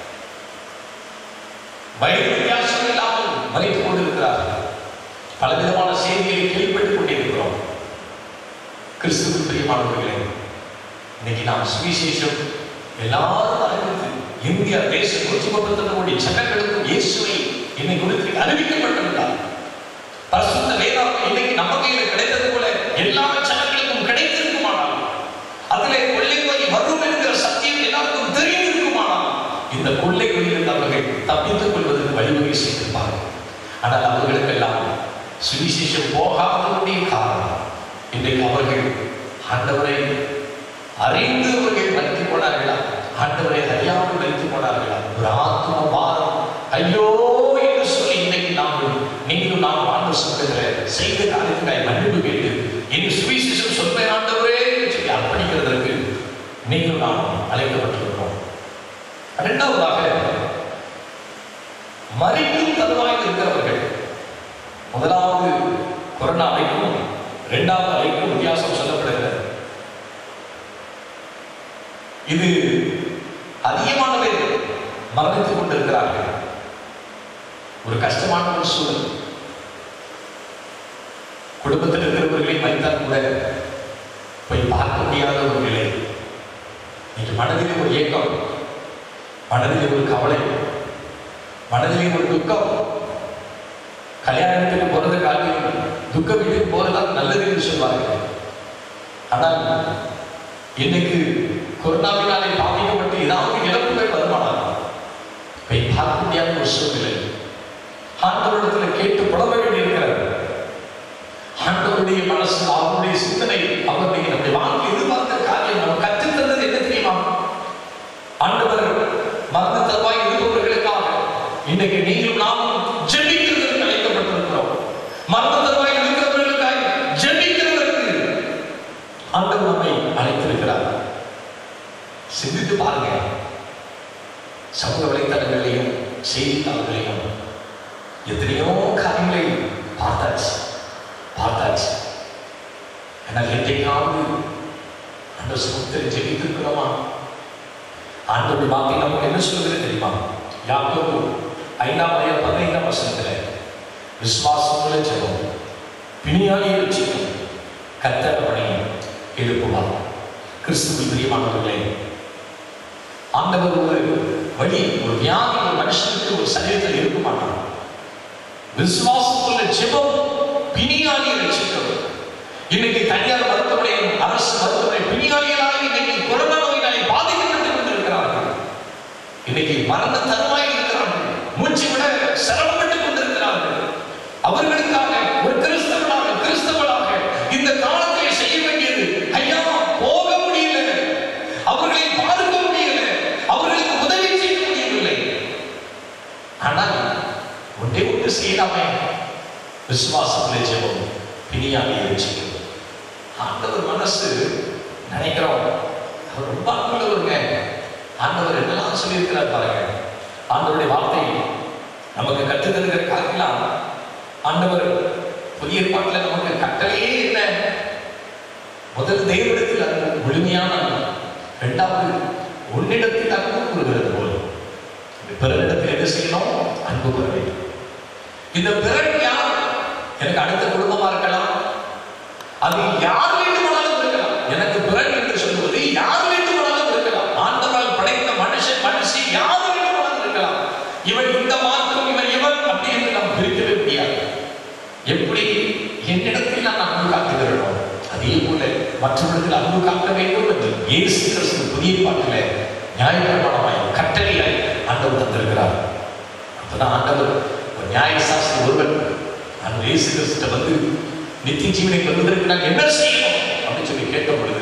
வயது வித்தியாசம் இல்லாமல் மறித்துக் கொண்டிருக்கிறார்கள் பலவிதமான செய்திகளை கேள்விப்பட்டுக் கொண்டிருக்கிறோம் கிறிஸ்துவ பிரியமானவர்களே இன்னைக்கு நாம் சுவிசேஷம் எல்லாரும் அறிவித்து இந்தியா தேசம் நூற்றி முப்பத்தி கோடி ஜனங்களுக்கும் இயேசுவை என்னை குறித்து அறிவிக்கப்பட்டிருந்தார் பரிசுத்த வேதாகம் இன்னைக்கு நம்ம கையில கிடைத்தது போல எல்லா ஜனங்களுக்கும் கிடைத்திருக்குமானால் அதிலே கொள்ளை நோய் வரும் என்கிற சத்தியம் எல்லாருக்கும் தெரிந்திருக்குமானால் இந்த கொள்ளை நோயிலிருந்து அவர்கள் தப்பித்துக் கொள்வதற்கு வழிவகை செய்திருப்பார்கள் ஆனால் அவர்களுக்கெல்லாம் சுவிசேஷம் போகாததுடைய காரணம் இன்றைக்கு அவர்கள் ஆண்டவரை அறிந்து அவர்கள் மறித்து போனார்களா ஆண்டவரை அறியாமல் மறித்து போனார்களா ஒரு ஆத்ம பாரம் ஐயோ என்று சொல்லி இன்னைக்கு நாங்கள் நீங்களும் நாம் ஆண்டு சொல்லுகிற செய்த காரியத்துக்காய் மன்னிப்பு கேட்டு என் சுவிசேஷம் சொல்வேன் ஆண்டவரே என்று சொல்லி அர்ப்பணிக்கிறதற்கு நீங்களும் நாம் அழைக்கப்பட்டிருக்கிறோம் இரண்டாவதாக மறிக்கும் தருவாயில் இருக்கிறவர்கள் முதலாவது கொரோனா அழைக்கும் இரண்டாவது அழைக்கும் வித்தியாசம் சொல்லப்படுகிறது இது அதிகமான பேர் மரணித்துக் கொண்டிருக்கிறார்கள் ஒரு கஷ்டமான ஒரு சூழல் குடும்பத்தில் இருக்கிறவர்களை மறித்தால் கூட போய் பார்க்க முடியாத ஒரு நிலை இன்று மனதிலே ஒரு ஏக்கம் மனதிலே ஒரு கவலை மனதிலே ஒரு துக்கம் கல்யாணத்துக்கு போறது காட்டிலும் துக்க வீட்டுக்கு போறதுதான் நல்லது என்று சொல்வார்கள் ஆனால் இன்னைக்கு கொரோனாவினாலே பாதிக்கப்பட்டு ஏதாவது இழப்புகள் வருமானால் போய் பார்க்க முடியாத ஒரு சூழ்நிலை ஆண்டவரிடத்தில் கேட்டு புலம்ப வேண்டியிருக்கிறது ஆண்டவருடைய மனசு அவருடைய சிந்தனை அவருடைய நம்முடைய வாழ்க்கை எதிர்பார்த்த காரியம் நம்ம கற்றுத் தந்தது என்ன தெரியுமா ஆண்டவர் மரண தருவாய் இருப்பவர்களுக்காக இன்னைக்கு நீங்களும் நாமும் ஜெபிக்கிறதற்கு அழைக்கப்பட்டிருக்கிறோம் மரண தருவாய் இருக்கிறவர்களுக்காக ஜெபிக்கிறதற்கு ஆண்டவர் நம்மை அழைத்திருக்கிறார் சிந்தித்து பாருங்க சமூக வலைத்தளங்களையும் செய்தித்தாள்களையும் எத்தனையோ காரியங்களை பார்த்தாச்சு பார்த்தாச்சு ஆனால் என்றைக்காவது அந்த சுகத்தில் ஜெபித்திருக்கிறோமா ஆண்டோடைய வார்த்தை நமக்கு என்ன சொல்லுகிறது தெரியுமா யாக்கோபு ஐந்தாம் அதிகாரம் பதினைந்தாம் வசனத்துல விசுவாசமுள்ள ஜெபம் பிணியாகி ரட்சிக்கும் கத்தர் அவனை எழுப்புவார் கிறிஸ்துவில் பிரியமானவர்களே ஆண்டவர் ஒரு வழி ஒரு வியாதி ஒரு மனுஷனுக்கு ஒரு சரீரத்தில் இருக்குமானால் விசுவாசத்துள்ள ஜெபம் பிணியாகி ரட்சிக்கும் இன்னைக்கு தனியார் மருத்துவமனையும் அரசு மருத்துவமனை பிணியாளிகளாக இன்னைக்கு கொரோனா இன்னைக்கு மரண தருவாயில் இருக்கிறார்கள் மூச்சு விட சிரமப்பட்டுக் கொண்டிருக்கிறார்கள் அவர்களுக்காக ஒரு கிறிஸ்தவனாக கிறிஸ்தவனாக இந்த காலத்திலே செய்ய வேண்டியது ஐயா போக முடியல அவர்களை பார்க்க முடியல அவர்களுக்கு உதவி செய்ய முடியவில்லை ஆனால் ஒன்றே ஒன்று செய்யலாமே விசுவாசத்திலே ஜெபம் பிணியாகிய வச்சுக்கிறது ஆண்டவர் மனசு நினைக்கிறோம் அவர் ரொம்ப அன்புள்ளவருங்க ஆண்டவர் என்னெல்லாம் சொல்லியிருக்கிறார் பாருங்க ஆண்டவருடைய வார்த்தை நமக்கு கற்றுத் தருகிற காரியெல்லாம் ஆண்டவர் புதிய பாட்டில் நமக்கு கட்டளையே என்ன முதல் தேவனிடத்தில் அன்பு முழுமையான அன்பு இரண்டாவது உன்னிடத்தில் அன்பு கூறுகிறது போல் பிறரிடத்தில் என்ன செய்யணும் அன்பு கூற வேண்டும் இந்த பிறர் யார் எனக்கு அடுத்த குடும்பமா இருக்கலாம் அது யார் வேண்டுமானாலும் இருக்கலாம் எனக்கு பிறர் என்று சொல்லுவது யார் வேண்டுமானாலும் இருக்கலாம் ஆண்டவரால் படைத்த மனுஷன் மனுஷி யார் வேண்டுமானாலும் இருக்கலாம் இவன் இந்த மார்க்கம் இவன் இவன் அப்படி என்று நாம் பிரிக்கவே முடியாது எப்படி என்னிடத்தில் நான் அன்பு காட்டுகிறோம் அதே போல மற்றவர்களுக்கு அன்பு காட்ட வேண்டும் என்று இயேசு கிறிஸ்து புதிய பாட்டில நியாயப்பிரமாணமாய் கட்டளையாய் ஆண்டவர் தந்திருக்கிறார் அப்பதான் ஆண்டவர் ஒரு நியாய சாஸ்திரி ஒருவன் அந்த இயேசு கிறிஸ்துட்ட வந்து நித்திய ஜீவனை பெறுவதற்கு நான் என்ன செய்யணும் அப்படின்னு சொல்லி கேட்ட பொழுது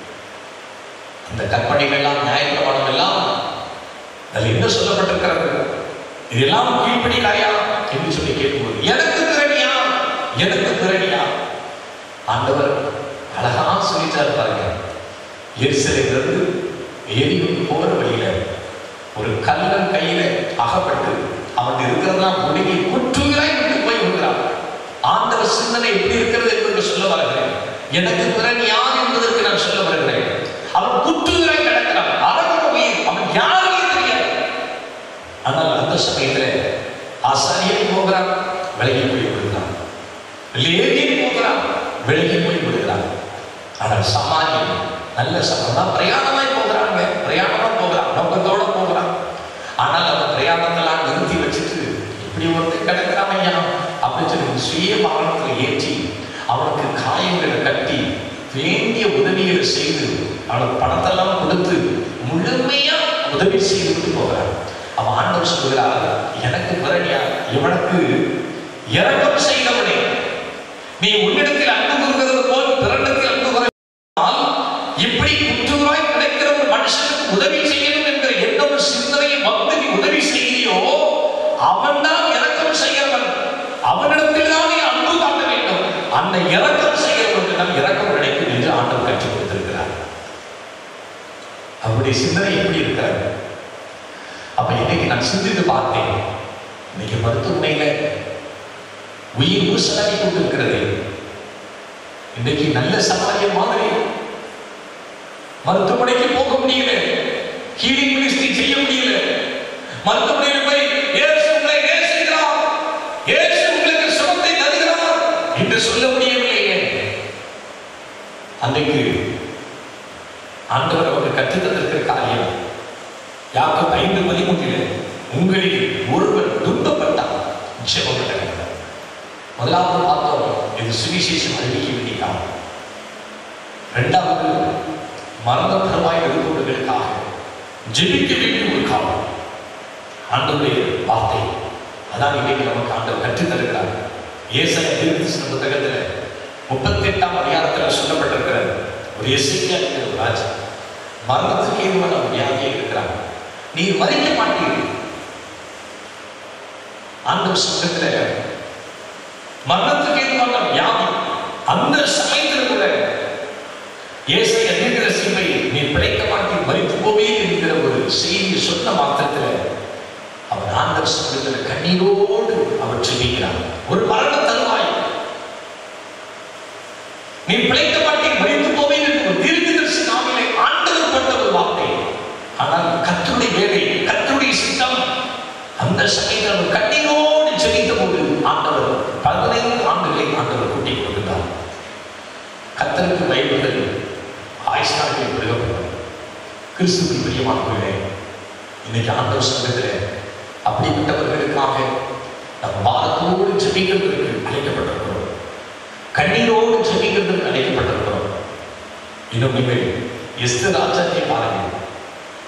அந்த கற்பனைகள் எல்லாம் நியாயப்பிரமாணம் எல்லாம் அதில் என்ன சொல்லப்பட்டிருக்கிறது இதெல்லாம் கீழ்ப்படியாயா என்று சொல்லி கேட்கும்போது எனக்கு திறனியா எனக்கு திறனியா ஆண்டவர் அழகா சொல்லிட்டாரு பாருங்க எரிசலிலிருந்து எரிவுக்கு போகிற வழியில ஒரு கல்லன் கையில அகப்பட்டு அவன் இருக்கிறதெல்லாம் முடிங்கி குற்றுகிறாய் விட்டு போய் விடுகிறான் ஆண்டவர் சிந்தனை எப்படி இருக்கிறது என்பதற்கு சொல்ல வருகிறேன் எனக்கு பிறன் யார் என்பதற்கு நான் சொல்ல வருகிறேன் அவன் குற்றுகிறாய் கிடக்கிறான் அரவண உயிர் அவன் யாருமே தெரியாது ஆனால் அந்த சமயத்துல ஆசாரியன் போகிறான் விலகி போய் விடுகிறான் லேவியன் போகிறான் விலகி போய் விடுகிறான் ஆனால் சமாரியன் நல்ல சமம் பிரயாணமாய் போகிறாங்க பிரயாணமா போகிறான் நோக்கத்தோட போகிறான் ஆனால் அந்த பிரயாணத்தெல்லாம் நிறுத்தி வச்சுட்டு இப்படி ஒருத்தர் கிடக்கிறான் ஐயா அப்படின்னு சொல்லி சுய மரணத்தில் ஏற்றி அவனுக்கு காயங்களை கட்டி வேண்டிய உதவிகளை செய்து அவனுக்கு பணத்தெல்லாம் கொடுத்து முழுமையா உதவி செய்துட்டு போகிறான் அவன் ஆண்டவர் சொல்கிறார் எனக்கு பிறனியா இவனுக்கு இரக்கம் செய்தவனே நீ உன்னிடத்தில் அன்பு கூறுகிறது போல் பிறனிடத்தில் அன்பு கூறால் இப்படி குற்றுவாய் கிடைக்கிற ஒரு மனுஷனுக்கு உதவி செய்யணும் என்கிற எந்த ஒரு சிந்தனையை வந்து நீ உதவி செய்யலையோ அவன்தான் இரக்கம் செய்கிறவன் அவனிடத்தில் தான் நீ அன்பு காட்ட வேண்டும் அந்த இரக்கம் செய்கிறவனுக்கு தான் இரக்கம் கிடைக்கும் என்று ஆண்டவர் கற்றுக் கொடுத்திருக்கிறார் அவருடைய சிந்தனை எப்படி இருக்கிறார் அப்ப இன்னைக்கு நான் சிந்தித்து பார்த்தேன் இன்னைக்கு மருத்துவமனையில உயிர் ஊசலாகி கொண்டிருக்கிறது இன்னைக்கு நல்ல சமாளிய மாதிரி மருத்துவமனைக்கு போக முடியல ஹீலிங் மினிஸ்ட்ரி செய்ய முடியல மருத்துவமனையில் போய் இயேசு உங்களை நேசிக்கிறார் இயேசு உங்களுக்கு சுகத்தை தருகிறார் என்று சொல்ல முடியவில்லையே அன்றைக்கு ஆண்டவர் அவருக்கு கற்றுத் தந்திருக்கிற காரியம் யாக்கோபு ஐந்து பதிமூன்றில் உங்களில் ஒருவர் துன்பப்பட்டால் ஜெபம் பண்ணுங்க முதலாவது பார்த்தோம் இது சுவிசேஷம் அறிவிக்க வேண்டிய காலம் இரண்டாவது மரண தருவாய் இருப்பவர்களுக்காக ஜெபிக்க வேண்டிய ஒரு காலம் ஆண்டவருடைய வார்த்தை அதான் இன்னைக்கு நமக்கு ஆண்டவர் கற்றுத் தருகிறார் ஏசாய தீர்க்கதரிசன புத்தகத்தில் முப்பத்தி எட்டாம் அதிகாரத்தில் சொல்லப்பட்டிருக்கிற ஒரு எஸ்ஐயா இருக்கிற ஒரு ராஜா மரணத்துக்கு ஏதுவான ஒரு வியாதியை இருக்கிறாங்க நீர் மறிக்க மாட்டீர்கள் ஆண்டவர் சுத்தத்துல மரணத்துக்கு ஏதுவான வியாதி அந்த சமயத்தில் கூட ஏசை அறிகிற சிந்தை நீ பிழைக்க மாட்டீர் மறித்து போவே என்கிற ஒரு செய்தி சொன்ன மாத்திரத்தில் அவன் ஆண்டவர் சுத்தத்தில் கண்ணீரோடு அவர் ஜெபிக்கிறான் ஒரு மரண தருவாய் நீ பிழைக்க மாட்டீர் மறித்து போவே என்று ஒரு தீர்க்கதரிசி நாமிலே ஆண்டவர் கொண்ட ஒரு வார்த்தை ஆனால் கத்தருடைய வேலை கத்தருடைய சித்தம் அந்த சமயத்தில் அவர் கண்ணீரோடு ஜெபித்த போது ஆண்டவர் பதினைந்து ஆண்டுகளை ஆண்டவர் கூட்டிக் கொண்டிருந்தார் கத்தருக்கு பயப்படுதல் ஆயுஷ்நாட்களை பெருகப்படும் கிறிஸ்துக்கு பிரியமானவர்களே இன்னைக்கு ஆண்டவர் சங்கத்தில் அப்படிப்பட்டவர்களுக்காக நம் பாரத்தோடு ஜெபிக்கிறதற்கு அழைக்கப்பட்டிருக்கிறோம் கண்ணீரோடு ஜெபிக்கிறதற்கு அழைக்கப்பட்டிருக்கிறோம் இன்னும் நீங்கள் எஸ்தர் ராஜாத்தை பாருங்கள்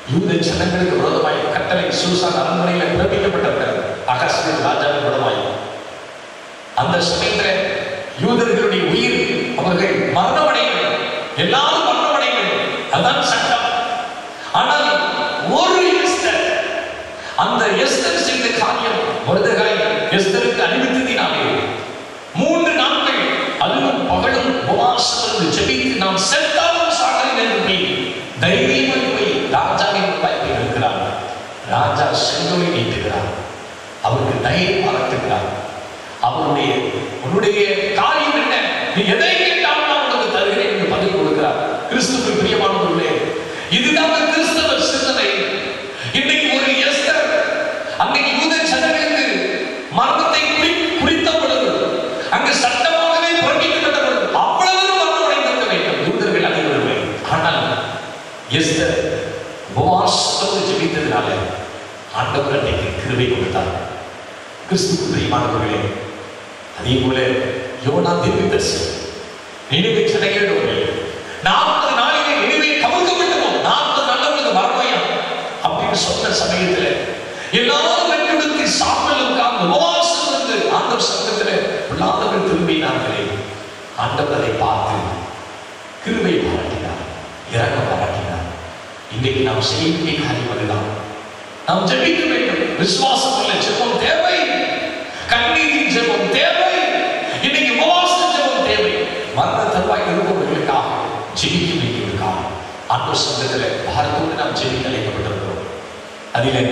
யூத ஜனங்களுக்கு விரோதமாய் கட்டளை சூசான் அரண்மனையில் பிறப்பிக்கப்பட்டிருக்கிறது அகஸ்வேத் ராஜாவின் விரோதமாய் அந்த சமயத்தில் யூதர்களுடைய உயிர் அவர்கள் மரணமடைய வேண்டும். எல்லாரும் மரணமடைய வேண்டும். அதான் சட்டம் ஆனால் ஒரு எஸ்தர் அந்த எஸ்தர் செய்த காரியம் மருதகாய் எஸ்தருக்கு அறிவித்ததினாலே மூன்று நாட்கள் அதுவும் பகலும் உபவாசம் இருந்து ஜெபித்து நாம் செத்தாலும் சாகரின் என்று போய் தைரியமாய் போய் ராஜாவின் வாய்ப்பை இருக்கிறார் ராஜா செங்கோலை நீட்டுகிறார் அவருக்கு தைரியம் வளர்த்துகிறார் அவருடைய உன்னுடைய காரியம் என்ன நீ எதை கேட்டாலும் நான் உனக்கு தருகிறேன் என்று பதில் கொடுக்கிறார் கிறிஸ்துவுக்கு பிரியமானவர்களே இதுதான் கிறிஸ்தவ சிந்தனை இன்னைக்கு ஒரு எஸ்தர் அன்னைக்கு யூத ஜனங்களுக்கு மரணத்தை குறி குறித்த பொழுது அங்கு சட்டமாகவே பிறப்பிக்கப்பட்ட பொழுது அவ்வளவு மரணம் அடைந்திருக்க வேண்டும் யூதர்கள் அனைவருமே ஆனால் எஸ்தர் உபவாசத்தோடு ஜெபித்ததினால ஆண்டவர் அன்னைக்கு கிருபை கொடுத்தார் கிறிஸ்துவுக்கு பிரியமானவர்களே அதே போல யோனா தீர்க்கதரிசி நினைவு ஜனங்களோடு நாற்பது நாளிலே நினைவே கவுக்கப்பட்டோம் நாற்பது நல்லவங்களுக்கு மரணம் அப்படின்னு சொன்ன சமயத்துல எல்லாரும் வெட்டுடுத்தி சாம்பல் உட்கார்ந்து உபவாசம் இருந்து ஆண்டவர் சங்கத்துல உள்ளாதவர்கள் திரும்பினார்களே ஆண்டவரை பார்த்து கிருபை பாராட்டினார் இறங்க பாராட்டினார் இன்னைக்கு நாம் செய்ய வேண்டிய காரியம் அதுதான் நாம் ஜெபிக்க வேண்டும் விசுவாசம் உள்ள ஜெபம் தேவை கண்ணீரின் ஜெபம் தேவை இன்னைக்கு உபவாச ஜெபம் தேவை மரண தருவாய் இருப்பவர்களுக்காக ஜெபிக்க வேண்டியவர்களுக்காக ஆண்டவர் சங்கத்தில் பாரத்தோடு நாம் ஜெபிக்க அழைக்கப்பட்டிருக்கிறோம் அதிலே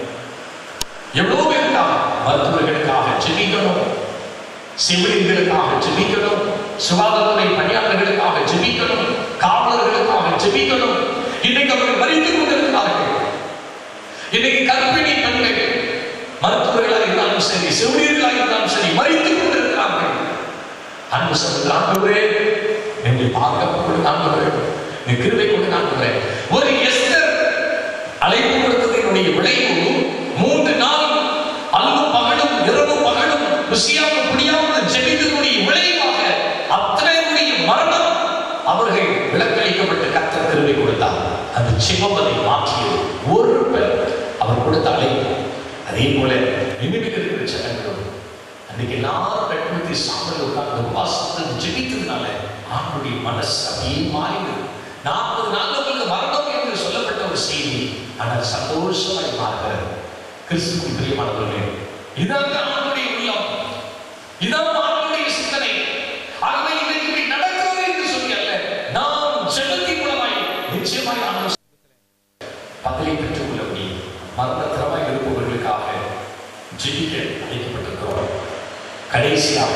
எவ்வளவு பேருக்காக மருத்துவர்களுக்காக ஜெபிக்கணும் செவிலியர்களுக்காக ஜெபிக்கணும் சுகாதாரத்துறை பணியாளர்களுக்காக ஜெபிக்கணும் காவலர்களுக்காக ஜெபிக்கணும் இன்னைக்கு அவர்கள் மறித்துக் கொண்டிருக்கிறார்கள் இன்னைக்கு கர்ப்பிணி பெண்கள் மருத்துவர்களாக இருந்தாலும் சரி செவிலியர்களாக இருந்தாலும் சரி மறித்துக் கொண்டிருக்கிறார்கள் அன்பு சொல்லுங்கள் ஆண்டவரே என்னை பார்க்க ஆண்டவரே நீ கிருபை கொண்டு ஆண்டவரே ஒரு எஸ்தர் அழைப்பு கொடுத்ததனுடைய விளைவு மூன்று நாள் அல்லும் பகலும் இரவு பகலும் ருசியாமல் புரியாமல் ஜெபித்தனுடைய விளைவாக அத்தனையுடைய மரணம் அவர்கள் விலக்களிக்கப்பட்டு கத்தர் கிருபை கொடுத்தார் அந்த சிவமதை மாற்றியது ஒரு பெண் அவர் கொடுத்த அழைப்பு அதே போல நினைவில் இருக்கிற ஜனங்களும் அன்னைக்கு எல்லாரும் பெண்படுத்தி சாம்பல் உட்கார்ந்து உபாசத்தை ஜெபித்ததுனால ஆணுடைய மனசு அப்படியே மாறினது நாற்பது நாட்களுக்கு மரணம் என்று சொல்லப்பட்ட ஒரு செய்தி ஆனால் சந்தோஷமாய் மாறுகிறது கிறிஸ்துவின் பிரியமானவர்களே இதான் ஆணுடைய உள்ளம் இதான் ஆணுடைய சிந்தனை ஆகவே இன்னைக்கு இப்படி நடக்கிறது என்று சொல்லி அல்ல நாம் ஜெபத்தின் மூலமாய் நிச்சயமாய் ஆண்டு பதவி பெற்றுக் கொள்ள முடியும் மரணத்திரமாய் இருப்பவர்களுக்காக ஜெபிக்க அழைக்கப்பட்டிருக்கிறோம் கடைசியாக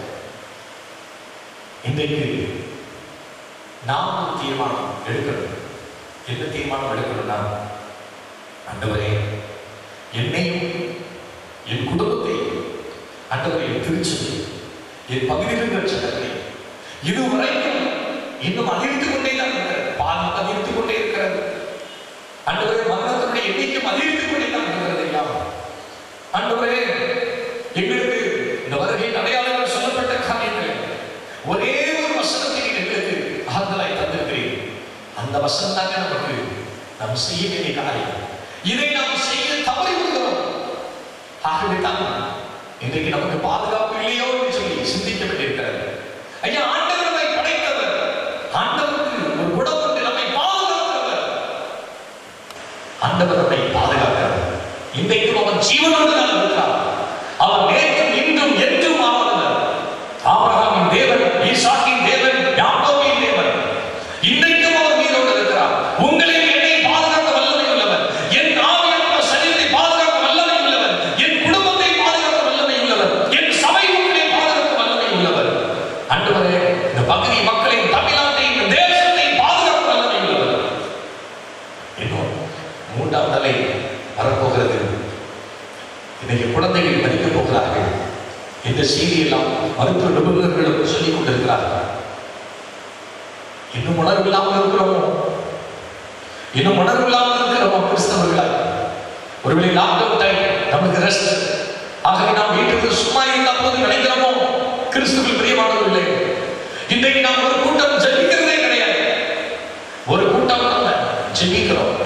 இன்றைக்கு நாம் ஒரு தீர்மானம் எடுக்கணும் என்ன தீர்மானம் எடுக்கணும்னா ஆண்டவரே என்னையும் என் குடும்பத்தையும் ஆண்டவரை என் திருச்சபை என் பகுதியில் இருக்கிற சட்டத்தை இதுவரைக்கும் இன்னும் அதிகரித்துக் கொண்டே தான் இருக்கிறது பாதி அதிகரித்துக் கொண்டே இருக்கிறது ஆண்டவரே மரணத்தினுடைய எண்ணிக்கை அதிகரித்துக் கொண்டே தான் இருக்கிறது எல்லாம் ஆண்டவரே எங்களுக்கு இந்த வருகையின் அடையாளங்கள் சொல்லப்பட்ட காரியங்கள் ஒரே ஒரு வசனத்தை நீங்க எங்களுக்கு ஆறுதலாய் தந்திருக்கிறீர் அந்த வசனம் தாங்க நமக்கு நாம் செய்ய வேண்டிய காரியம் இதை நாம் செய்ய தவறி விடுகிறோம் ஆகவே தான் இன்றைக்கு நமக்கு பாதுகாப்பு இல்லையோ என்று சொல்லி சிந்திக்க வேண்டியிருக்கிறது ஐயா ஆண்டவர் நம்மை படைத்தவர் ஆண்டவருக்கு ஒரு குணம் உண்டு நம்மை பாதுகாக்கிறவர் ஆண்டவர் நம்மை பாதுகாக்கிறவர் இன்றைக்கும் அவன் ஜீவனோடு தான் இருக்கிறார் அவர் நேற்றும் இன்றும் என்றும் மாறாதவர் ஆபிரகாமின் தேவன் ஈசாக்கின் தேவன் யாக்கோபின் தேவன் இன்றைக்கும் அவர் உயிரோடு இருக்கிறார் உங்களை என்னை பாதுகாக்க வல்லமை உள்ளவர் என் ஆவியான சரீரத்தை பாதுகாக்க வல்லமை உள்ளவர் என் குடும்பத்தை பாதுகாக்க வல்லமை உள்ளவர் என் சபை உங்களை பாதுகாக்க வல்லமை உள்ளவர் ஆண்டவரே இந்த பகுதி மக்களின் தமிழ்நாட்டை இந்த தேசத்தை பாதுகாக்க வல்லமை உள்ளவர் இன்னும் மூன்றாம் தலை வரப்போகிறது இன்னைக்கு குழந்தைகள் மதிக்கப் போகிறார்கள் இந்த செய்தியெல்லாம் மருத்துவ நிபுணர்களும் சொல்லிக் கொண்டிருக்கிறார்கள் இன்னும் உணர்வில்லாமல் இருக்கிறோமோ இன்னும் உணர்வில்லாமல் இருக்கிறோமோ கிறிஸ்தவர்களால் ஒருவேளை லாக்டவுன் டைம் நமக்கு ரெஸ்ட் ஆகவே நாம் வீட்டுக்கு சும்மா இருந்த போது நினைக்கிறோமோ கிறிஸ்துவில் பிரியமானவர்களே இன்றைக்கு நாம் ஒரு கூட்டம் ஜெபிக்கிறதே கிடையாது ஒரு கூட்டம் நம்ம ஜெபிக்கிறோம்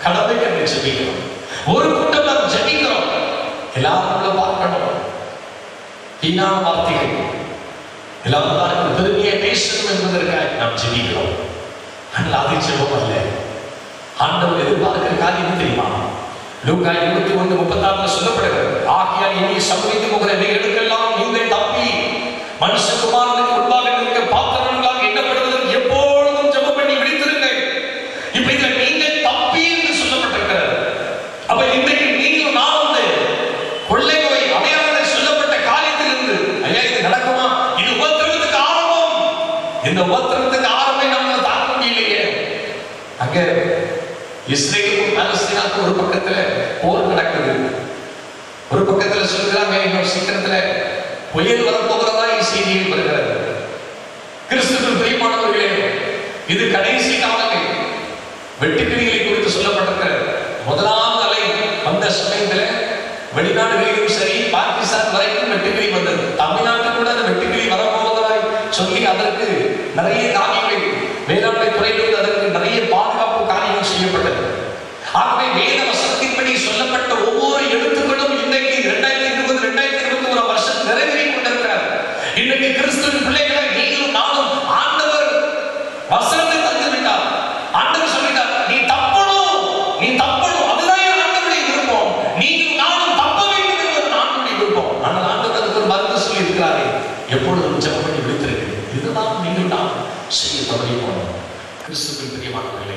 கடமைக்கு நம்ம ஜெபிக்கிறோம் ஒரு கூட்டம் நாம் ஜெபிக்கிறோம் எல்லாரும் நம்மள பார்க்கணும் வீணான வார்த்தைகள் எல்லாரும் பார்க்கணும் பெருமையை பேசணும் என்பதற்காக நாம் ஜெபிக்கிறோம் ஆனால் அது ஜெபம் அல்ல ஆண்டவர் எதிர்பார்க்கிற காரியம் என்ன தெரியுமா லூக்கா இருபத்தி ஒன்று முப்பத்தாறுல சொல்லப்படுகிறது ஆகையால் இனி சம்பவித்து போகிற நிகழ்வுக்கெல்லாம் நீங்கள் தப்பி மனுஷகுமாரனுக்கு முன்பாக நிற்க பாத்திரங்களாக எண்ணப்படுவதற்கு எப்பொழுதும் ஜெபம் பண்ணி விழித்திருங்கள் இப்ப இதுல நீங்கள் தப்பி என்று சொல்லப்பட்டிருக்கிறது அப்ப இன்றைக்கு நீங்கள் நான் வந்து கொள்ளை நோய் அடையாளங்கள் சொல்லப்பட்ட காரியத்திலிருந்து ஐயா இது நடக்குமா இது உபத்திரவத்துக்கு ஆரம்பம் இந்த உபத்திரவத்துக்கு ஆரம்பம் நம்மளால தாக்க முடியலையே அங்க இஸ்ரேலுக்கும் பாலஸ்தீனாவுக்கும் ஒரு பக்கத்துல போர் நடக்குது ஒரு பக்கத்துல சொல்கிறாங்க இன்னும் சீக்கிரத்துல புயல் வரப்போகிறதா செய்தியில் வருகிறது கிறிஸ்துவின் பிரியமானவர்களே இது கடைசி காலங்கள் வெட்டுக்கிளிகளை குறித்து சொல்லப்பட்டிருக்கிறது முதலாவது அலை வந்த சமயத்துல வெளிநாடுகளிலும் சரி பாகிஸ்தான் வரைக்கும் வெட்டுக்கிளி வந்தது தமிழ்நாட்டில் கூட அந்த வெட்டுக்கிளி வரப்போவதாய் சொல்லி அதற்கு நிறைய காரியங்கள் வேளாண்மை துறையில் அதற்கு நிறைய பாதுகாப்பு காரியங்கள் செய்யப்பட்டது ஆகவே வேத வசனத்தின்படி சொல்லப்பட்ட ஒவ்வொரு எழுத்துக்களும் இன்றைக்கு இரண்டாயிரத்தி இருபது இரண்டாயிரத்தி இருபத்தி ஒரு வருஷம் நிறைவேறி கொண்டிருக்கிறார் இன்றைக்கு கிறிஸ்துவின் பிள்ளைகளை நீங்களும் நானும் ஆண்டவர் வசனத்தை தந்து விட்டார் ஆண்டவர் சொல்லிட்டார் நீ தப்பணும் நீ தப்பணும் அதுதான் என் ஆண்டவருடைய விருப்பம் நீங்களும் நானும் தப்ப வேண்டும் என்பது ஆண்டவருடைய விருப்பம் ஆனால் ஆண்டவர் அதுக்கு ஒரு மருந்து சொல்லி இருக்கிறாரே எப்பொழுதும் ஜெபம் பண்ணி விழித்திருக்கு இதுதான் நீங்கள் நாம் செய்ய தவறி போனோம் கிறிஸ்துவின் பிரியமானவர்களே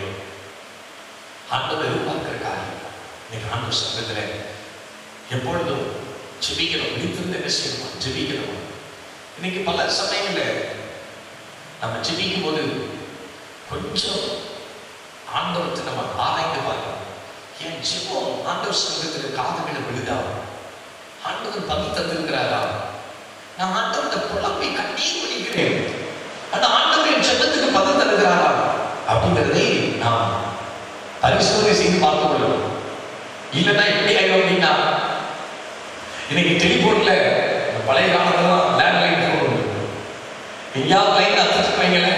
ஆண்டவர் எதிர்பார்க்கிற காரியம் இன்னைக்கு ஆண்டவர் சங்கத்துல எப்பொழுதும் ஜெபிக்கணும் விழித்திருந்து என்ன செய்யணும் ஜெபிக்கணும் இன்னைக்கு பல சமயங்கள்ல நம்ம ஜெபிக்கும் போது கொஞ்சம் ஆண்டவத்தை நம்ம ஆராய்ந்து பார்க்கணும் என் ஜெபம் ஆண்டவர் சங்கத்துல காதுகளை விழுதா ஆண்டவர் பதில் தந்திருக்கிறாரா நான் ஆண்டவர்கிட்ட புலம்பி கண்ணீர் வடிக்கிறேன் ஆனா ஆண்டவர் என் ஜெபத்துக்கு பதில் தருகிறாரா அப்படிங்கிறதை நாம் பரிசோதனை செய்து பார்த்து கொள்ளணும் இல்லைன்னா எப்படி ஆயிடும் அப்படின்னா இன்னைக்கு டெலிபோன்ல இந்த பழைய காலத்துலாம் லேண்ட்லைன் ஃபோன் எங்கேயாவது லைன் அத்துட்டு வைங்களேன்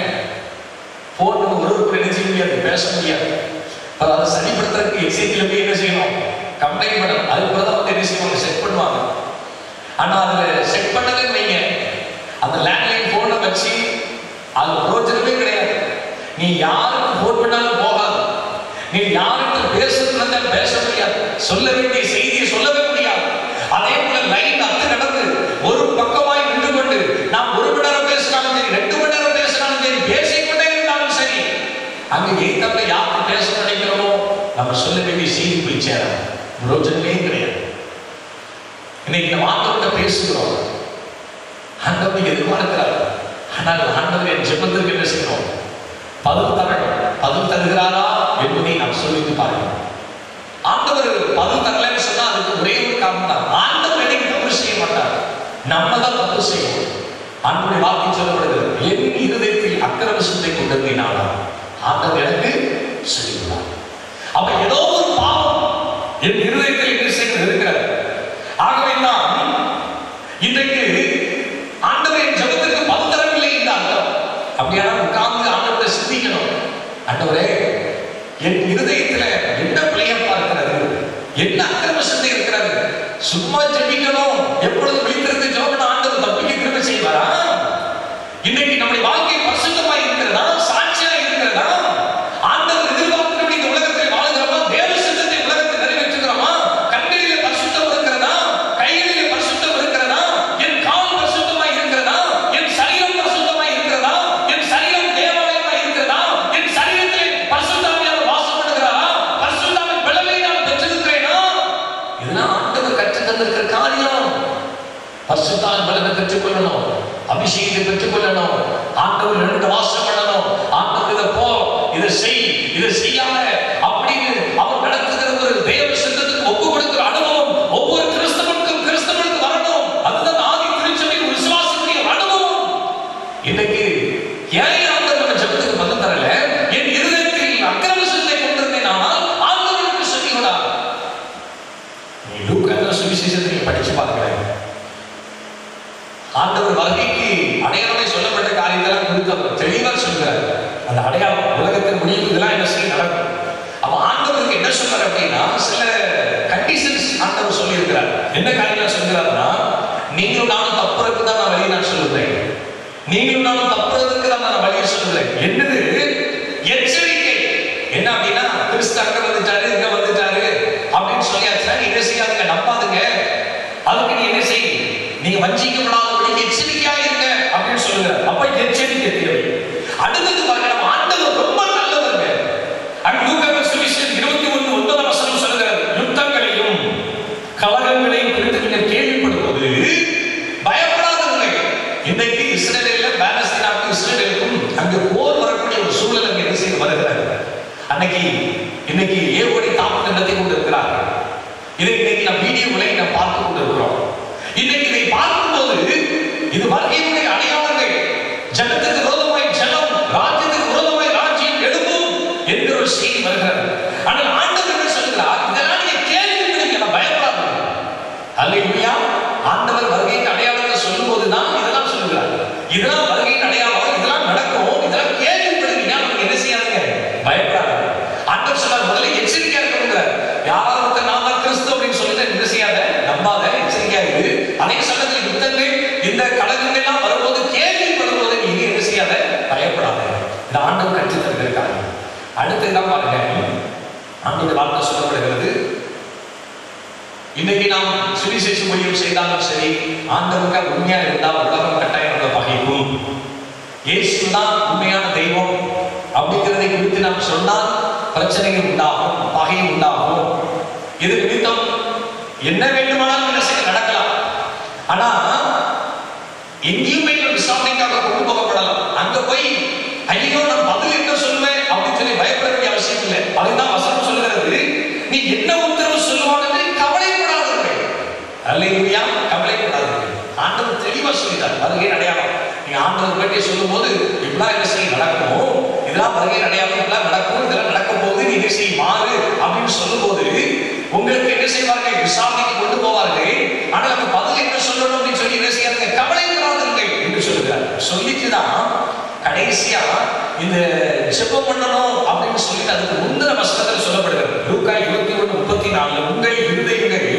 ஃபோன் நம்ம ஒருவருக்கு என்ன செய்ய முடியாது பேச முடியாது அப்ப அதை சரிப்படுத்துறதுக்கு எக்ஸைட்டில் போய் என்ன செய்யணும் கம்ப்ளைண்ட் பண்ணணும் அதுக்கு பிறகு தான் வந்து என்ன செய்வாங்க செட் பண்ணுவாங்க ஆனா அதுல செட் பண்ணதுன்னு வைங்க அந்த லேண்ட்லைன் போனை வச்சு அது பிரோஜனமே கிடையாது நீ யாருக்கு போன் பண்ணாலும் போகாது நீ யாருக்கு பேசுறதுல பேச முடியாது சொல்ல வேண்டிய செய்தியை சொல்லவே முடியாது அதே போல லைன் அத்து நடந்து ஒரு பக்கமாய் நின்று கொண்டு நாம் ஒரு மணி நேரம் பேசினாலும் சரி ரெண்டு மணி நேரம் பேசினாலும் சரி பேசிக்கொண்டே இருந்தாலும் சரி அங்க எய்தப்ப யாருக்கு பேச நினைக்கிறோமோ நம்ம சொல்ல வேண்டிய செய்தி போய் சேரும் பிரோஜனமே கிடையாது இன்னைக்கு நம்ம ஆண்டவர்கிட்ட பேசுகிறோம் ஆண்டவர் எதிர்பார்க்கிறார் ஆனால் ஆண்டவர் என் ஜெபத்திற்கு என்ன செய்யணும் பதில் தரணும் பதில் தருகிறாரா என்பதை நாம் சொல்லிட்டு பாருங்க ஆண்டவர் பதில் தரலன்னு சொன்னா அதுக்கு ஒரே ஒரு காரணம் தான் ஆண்டவர் எனக்கு தப்பு செய்ய மாட்டார் நம்ம தான் தப்பு செய்யணும் ஆண்டவருடைய வார்த்தை சொல்லப்படுகிறது என் இருதயத்தில் அக்கிரம சிந்தை கொண்டிருந்தீனாலா ஆண்டவர் எனக்கு சொல்லிவிடார் அப்ப ஏதோ ஒரு பாவம் என் இருதயத்தில் என்ன செய்கிறது இருக்கிறது ஆகவே நான் இன்றைக்கு ஆண்டவர் என் ஜபத்திற்கு பதில் தரவில்லை என்று அர்த்தம் அப்படியான உட்கார்ந்து ஆண்டவரை சிந்திக்கணும் ஆண்டவரே என் இருதயத்துல என்ன பிள்ளையப்பா இருக்கிறது என்ன அக்கிரம சிந்தை இருக்கிறது சும்மா ஜெபிக்கணும் எப்பொழுது விழித்திருந்து ஜோபன ஆண்டவர் தப்பிக்க திரும்ப செய்வாரா இன்னைக்கு நம்முடைய வாழ்க்கை பரிசுத்தமா இருக்கிறதா சாட்சியா இருக்கிறதா ஆண்டவர் எதிர்பார்க்கிறபடி இந்த உலகத்தில் வாழ்கிறோமா தேவ சித்தத்தை உலகத்தில் நிறைவேற்றுகிறோமா கண்களிலே பரிசுத்தம் இருக்கிறதா கைகளிலே பரிசுத்தம் இருக்கிறதா என் கால் பரிசுத்தமா இருக்கிறதா என் சரீரம் பரிசுத்தமா இருக்கிறதா என் சரீரம் தேவாலயமா இருக்கிறதா என் சரீரத்தில் பரிசுத்தாவியார் வாசம் பண்ணுகிறாரா பரிசுத்தாவின் விளைவை நான் பெற்றிருக்கிறேனா இதெல்லாம் ஆண்டவர் கற்றுத் தந்திருக்கிற காரியம் பரிசுத்தான் பலனை பெற்றுக்கொள்ளணும் அபிஷேகத்தை பெற்றுக்கொள்ளணும் ஆண்டவர் ரெண்டு வாசம் பண்ணணும் ஆண்டவர் இதை போ இதை செய் இதை செய்யாம அப்படின்னு அவர் நடத்துகிற ஒரு தேவ சித்தத்துக்கு ஒப்பு கொடுக்கிற அனுபவம் ஒவ்வொரு கிறிஸ்தவனுக்கும் கிறிஸ்தவனுக்கு வரணும் அதுதான் ஆதி திருச்சபையின் விசுவாசத்துடைய அனுபவம் இன்னைக்கு ஏன் ஆண்டவர் நம்ம ஜெபத்துக்கு பதில் தரல என் இருதயத்தில் அக்கிரம சிந்தை கொண்டிருந்தேன் ஆனால் ஆண்டவருக்கு சொல்லிவிடா நீ லூக்கா சுவிசேஷத்தை நீங்க படிச்சு பார்க்கிறேன் ஆண்டவர் வருகைக்கு அடையாளமே சொல்லப்பட்ட காரியத்தெல்லாம் குறித்து அவர் தெளிவா சொல்கிறார் அந்த அடையாளம் உலகத்தின் முடிவு இதெல்லாம் என்ன செய்ய நடக்கும் அப்ப ஆண்டவருக்கு என்ன என்ன சொல்றாரு அப்படின்னா சில கண்டிஷன்ஸ் ஆண்டவர் சொல்லியிருக்கிறார் என்ன காரியங்கள் சொல்கிறாருன்னா நீங்களும் நானும் தப்புறதுக்கு தான் நான் வழி நான் சொல்லுகிறேன் நீங்களும் நானும் தப்புறதுக்கு தான் நான் வழியை சொல்லுகிறேன் என்னது எச்சரிக்கை என்ன அப்படின்னா கிறிஸ்து அங்க வந்துட்டாரு இங்க வந்துட்டாரு அப்படின்னு சொல்லியாச்சுன்னா நீ என்ன செய்யாதுங்க நம்பாதுங்க அதுக்கு நீ என்ன செய் நீங்க வஞ்சிக்கப்படாதபடி எச்சரிக்கையா இருங்க அப்படின்னு சொல்லுகிறார் அப்ப எச்சரிக்கை தேவை அடுத்தது பாருங்க நம்ம ஆண்டவர் ரொம்ப நல்லவருங்க அங்க லூக்காவின் சுவிசேஷம் இருபத்தி ஒன்று ஒன்பதாம் வசனம் சொல்லுகிறார் யுத்தங்களையும் கலகங்களையும் குறித்து நீங்கள் கேள்விப்படும்போது பயப்படாதவங்க இன்றைக்கு இஸ்ரேலில் பாலஸ்தீனாவுக்கும் இஸ்ரேலுக்கும் அங்கு போர் வரக்கூடிய ஒரு சூழல் அங்கே என்ன செய்து வருகிறது அன்னைக்கு இன்னைக்கு ஏவோடி தாக்குதல் நடத்தி கொண்டிருக்கிறார்கள் இதை இன்னைக்கு நாம் வீடியோகளை நாம் பார்த்து கொண்டிருக்கிறோம் இன்னைக்கு இதை பார்க்கும்போது இது வருகையினுடைய அடையாளங்கள் ஜனத்துக்கு விரோதமாய் ஜனம் ராஜ்யத்துக்கு விரோதமாய் ராஜ்யம் எழுப்பும் என்கிற ஒரு செய்தி வருகிறது ஆனால் ஆண்டவர் என்ன சொல்கிறார் இதெல்லாம் நீங்க கேள்விப்படுங்க நான் பயப்படாதீங்க அல்லேலூயா ஆண்டவர் வருகையின் அடையாளங்களை சொல்லும்போது தான் இதெல்லாம் சொல்லுகிறார் இதெல்லாம் வருகையின் அடையாளம் இதெல்லாம் நடக்கும் இதெல்லாம் கேள்விப்படுவீங்க நீங்க என்ன செய்யாதீங்க பயப்படாதீங்க ஆண்டவர் சொன்னார் முதல்ல எச்சரிக்கையா இருக்கணுங்கிறார் யாராவது ஒருத்தர் நான் தான் கிறிஸ்து அப்படின்னு சொல்லிட்டு என்ன செய்யாத நம்பாத எச்சரிக்கையா இரு அதே சமயத்தில் யுத்தங்கள் இந்த கலகங்கள் எல்லாம் வரும்போது கேள்விப்படும் போது நீங்க என்ன செய்யாத பயப்படாத இந்த ஆண்டவர் கற்று தருகிறார் அடுத்து என்ன பாருங்க ஆண்டவர் வார்த்தை சொல்லப்படுகிறது இன்னைக்கு நாம் சுவிசேஷ ஊழியம் செய்தாலும் சரி ஆண்டவருக்கு உண்மையா இருந்தால் உலகம் கட்டாயம் நம்ம பகைக்கும் இயேசு தான் உண்மையான தெய்வம் அப்படிங்கிறதை குறித்து நாம் சொன்னால் பிரச்சனைகள் உண்டாகும் பகை உண்டாகும் இது நிமித்தம் என்ன வேண்டுமானாலும் என்ன செய்ய நடக்கலாம் ஆனா எங்கேயுமே நம்ம விசாரணைக்காக கொண்டு போகப்படலாம் அங்க போய் ஐயோ நான் பதில் என்ன சொல்லுவேன் அப்படின்னு சொல்லி பயப்பட வேண்டிய அவசியம் இல்லை அதுதான் வசனம் சொல்லுகிறது நீ என்ன உத்தரவு சொல்லுவான்னு கவலைப்படாதீர்கள் அல்லேலூயா கவலைப்படாதீர்கள் ஆண்டவர் தெளிவா சொல்லிட்டார் வருகை அடையாளம் நீங்க ஆண்டவர் பற்றி சொல்லும் போது இப்படிலாம் என்ன செய்ய நடக்கும் இதெல்லாம் வருகை அடையாளம் இதெல்லாம் நடக்கும் இதெல்லாம் நடக்க போகுது நீ என்ன செய்ய மாறு அப்படின்னு சொல்லும் போது உங்களுக்கு என்ன செய்வார்கள் விசாரணைக்கு கொண்டு போவார்கள் ஆனால் அந்த பதில் என்ன சொல்லணும் அப்படின்னு சொல்லி என்ன செய்யாதுங்க கவலைப்படாதீர்கள் என்று சொல்லுகிறார் சொல்லிட்டு தான் கடைசியா இந்த ஜெபம் பண்ணணும் அப்படின்னு சொல்லிட்டு அதுக்கு முந்தின வசனத்தில் சொல்லப்படுகிறது லூக்கா இருபத்தி ஒன்று முப்பத்தி நாலுல உங்கள் இருதயங்கள்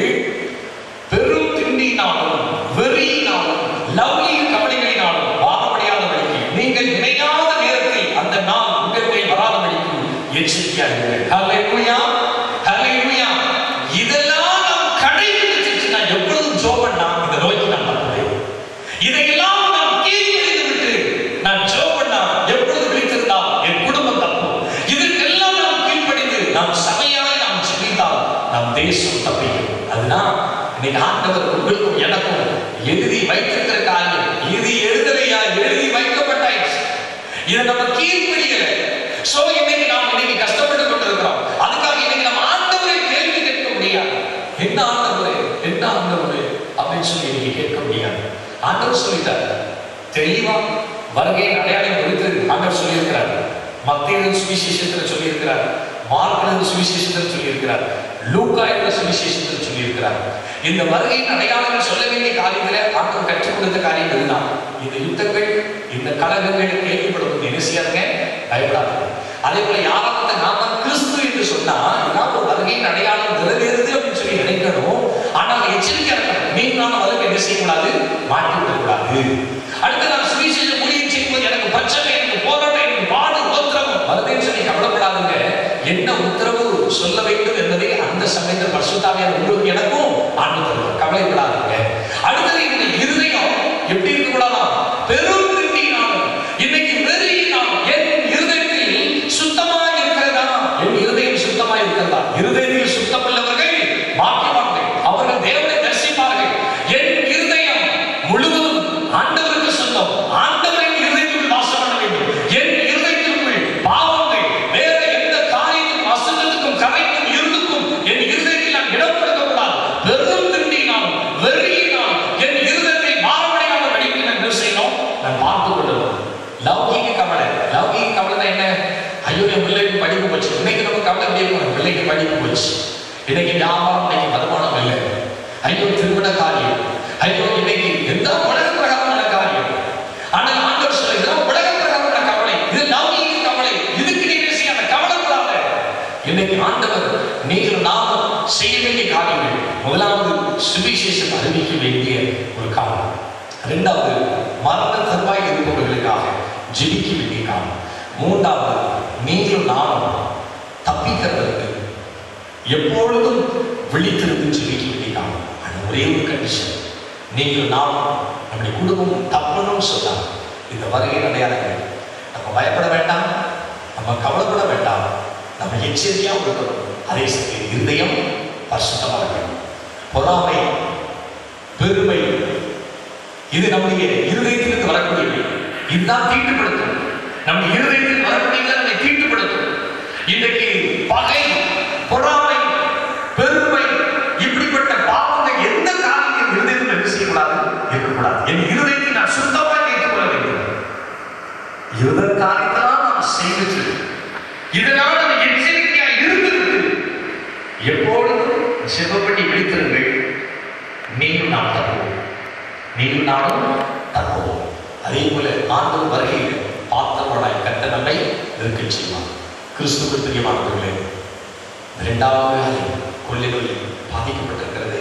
பெரும் திண்டினாலும் வெறியினாலும் லவ்லிய கவலைகளினாலும் வாழப்படியாதபடிக்கு நீங்கள் நினையாத நேரத்தில் அந்த நாள் உங்கள் மேல் வராதபடிக்கு எச்சரிக்கையாகிறீர்கள் ஹalleluya ஹalleluya இதெல்லாம் நாம் கடைபிடிச்சிச்சுன்னா எப்பொழுதும் ஜோம் பண்ணா இந்த நோய்க்கு நாம் தப்ப முடியும் இதையெல்லாம் நாம் கீழ்ப்படிந்து விட்டு நான் ஜோம் பண்ணா எப்பொழுது விழித்திருந்தால் என் குடும்பம் தப்பும் இதற்கெல்லாம் நாம் கீழ்ப்படிந்து நாம் சமையாய் நாம் செபித்தால் நம் தேசம் தப்பிக்கும் அதுதான் இன்னைக்கு ஆண்டவர் உங்களுக்கும் எனக்கும் எழுதி வைத்திருக்கிற காரியம் இது எழுதலையா எழுதி வைக்கப்பட்டாயிடுச்சு இதை நம்ம கீழ்ப்படியல சோ இன்னைக்கு நாம் இன்னைக்கு கஷ்டப்பட்டு கொண்டிருக்கிறோம் அதுக்காக இன்னைக்கு நம்ம ஆண்டவரை கேள்வி கேட்க முடியாது என்ன ஆண்டவரே என்ன ஆண்டவரே அப்படின்னு சொல்லி இன்னைக்கு கேட்க முடியாது ஆண்டவர் சொல்லிட்டார் தெளிவா வருகையின் அடையாளம் குறித்து ஆண்டவர் சொல்லியிருக்கிறார் மத்தியின் சுவிசேஷத்தில் சொல்லியிருக்கிறார் மார்க்கின் சுவிசேஷத்தில் சொல்லியிருக்கிறார் லூக்கா என்ற சுவிசேஷத்தில் சொல்லியிருக்கிறார் இந்த வருகையின் அடையாளங்கள் சொல்ல வேண்டிய காரியங்களை ஆண்டவர் கற்றுக் கொடுத்த காரியம் இதுதான் இந்த யுத்தங்கள் இந்த கலகங்கள் கேள்விப்படுவது என்ன செய்யாதுங்க பயப்படாது அதே போல யாராவது நாம கிறிஸ்து என்று சொன்னா இதான் ஒரு வருகையின் அடையாளம் நிறைவேறுது அப்படின்னு சொல்லி நினைக்கணும் ஆனால் எச்சரிக்கையா இருக்கணும் நீங்க நாம அதுக்கு என்ன செய்யக்கூடாது மாட்டி விடக்கூடாது அடுத்து நான் சுவிசேஷ ஊழியம் செய்யும்போது எனக்கு பிரச்சனை எனக்கு போராட்டம் எனக்கு பாடு உத்தரவு வருதுன்னு சொல்லி கவலைப்படாதுங்க என்ன உத்தரவு சொல்ல வேண்டும் என்பதை அந்த சமயத்தில் பரிசுத்தாவியார் உங்களுக்கு எனக்கும் ஆண்டு தருவார் கவலைப்படாதீங்க அடுத்தது இந்த இருதயம் எப்படி இருக்க கூடாதாம் பெரும் திரும்பினாலும் இன்னைக்கு வெறியினால் என் இருதயத்தில் சுத்தமா இருக்கிறதா என் இருதயம் சுத்தமா இருக்கிறதா இருதயத்தில் சுத்தமுள்ளவர்கள் பாக்கியவான்கள் அவர்கள் தேவனை தரிசிப்பார்கள் என் இருதயம் முழுவதும் ஆண்டவருக்கு சொந்தம் ஆண்டவரின் இருதயத்தில் வாசம் பண்ண வேண்டும் என் இருதயத்திற்குள் பாவங்கள் வேற எந்த காரியத்துக்கும் அசுத்தத்துக்கும் கரைக்கும் இருந்துக்கும் என் இருதயத்தில் நான் இடம் கொடுக்கக்கூடாது வெறும் திருண்டினால் வெறியினால் என் இருதயத்தை மாறுபடியாக வெடிக்கும் என்று செய்யணும் நான் பார்த்து கொள்ளணும் லௌகீக கவலை லௌகீக கவலை என்ன ஐயோ என் பிள்ளைக்கு படிப்பு போச்சு இன்னைக்கு நம்ம கவலை எப்படி இருக்கும் பிள்ளைக்கு படிப்பு போச்சு இன்னைக்கு வியாபாரம் இன்னைக்கு வருமானம் இல்லை ஐயோ திருமண காரியம் ஐயோ இன்னைக்கு எந்த உலக பிரகாரமான காரியம் ஆனால் ஆண்டவர் சொல்ல இதெல்லாம் உலக பிரகாரமான கவலை இது லௌகீக கவலை இதுக்கு நீ என்ன செய்யாம கவலைப்படாத இன்னைக்கு ஆண்டவர் செய்ய வேண்டிய காரியங்கள் முதலாவது சுவிசேஷம் அறிவிக்க வேண்டிய ஒரு காலம் இரண்டாவது மரண தருவாய் இருப்பவர்களுக்காக ஜெபிக்க வேண்டிய காலம் மூன்றாவது நீங்களும் நானும் தப்பிக்கிறதற்கு எப்பொழுதும் விழித்திருந்து ஜெபிக்க வேண்டிய காலம் ஆனால் ஒரே ஒரு கண்டிஷன் நீங்கள் நானும் நம்முடைய குடும்பம் தப்பணும்னு சொன்னாங்க இந்த வருகையின் அடையாளங்கள் நம்ம பயப்பட வேண்டாம் நம்ம கவலைப்பட வேண்டாம் நம்ம எச்சரிக்கையாக இருக்கணும் அதே சமயம் இருதயம் பரிசுத்தமாக இருக்கணும் பொறாமை பெருமை இது நம்முடைய இருதயத்திலிருந்து வரக்கூடியவை இதுதான் தீட்டுப்படுத்தும் நம்முடைய இருதயத்தில் வரக்கூடியவை நம்மை தீட்டுப்படுத்தும் இன்றைக்கு பகை பொறாமை பெருமை இப்படிப்பட்ட பாவங்கள் எந்த காரியம் என் இருதயத்தில் என்ன செய்யக்கூடாது இருக்கக்கூடாது என் இருதயத்தை நான் சுத்தமாக வைத்துக் கொள்ள வேண்டும் இதற்காகத்தான் நாம் செய்வது இதனால் நம்ம எச்சரிக்கையா இருந்தது எப்பொழுதும் சிவப்படி விழித்திருங்கள் நீங்கள் நாம் தருவோம் நீங்கள் நானும் தருவோம் அதே போல ஆண்டவர் வருகையில் பாத்திரமாய் கட்ட நம்மை இருக்க செய்வார் கிறிஸ்துவ பிரியமானவர்களே இரண்டாவது வேலை கொள்ளைகளில் பாதிக்கப்பட்டிருக்கிறது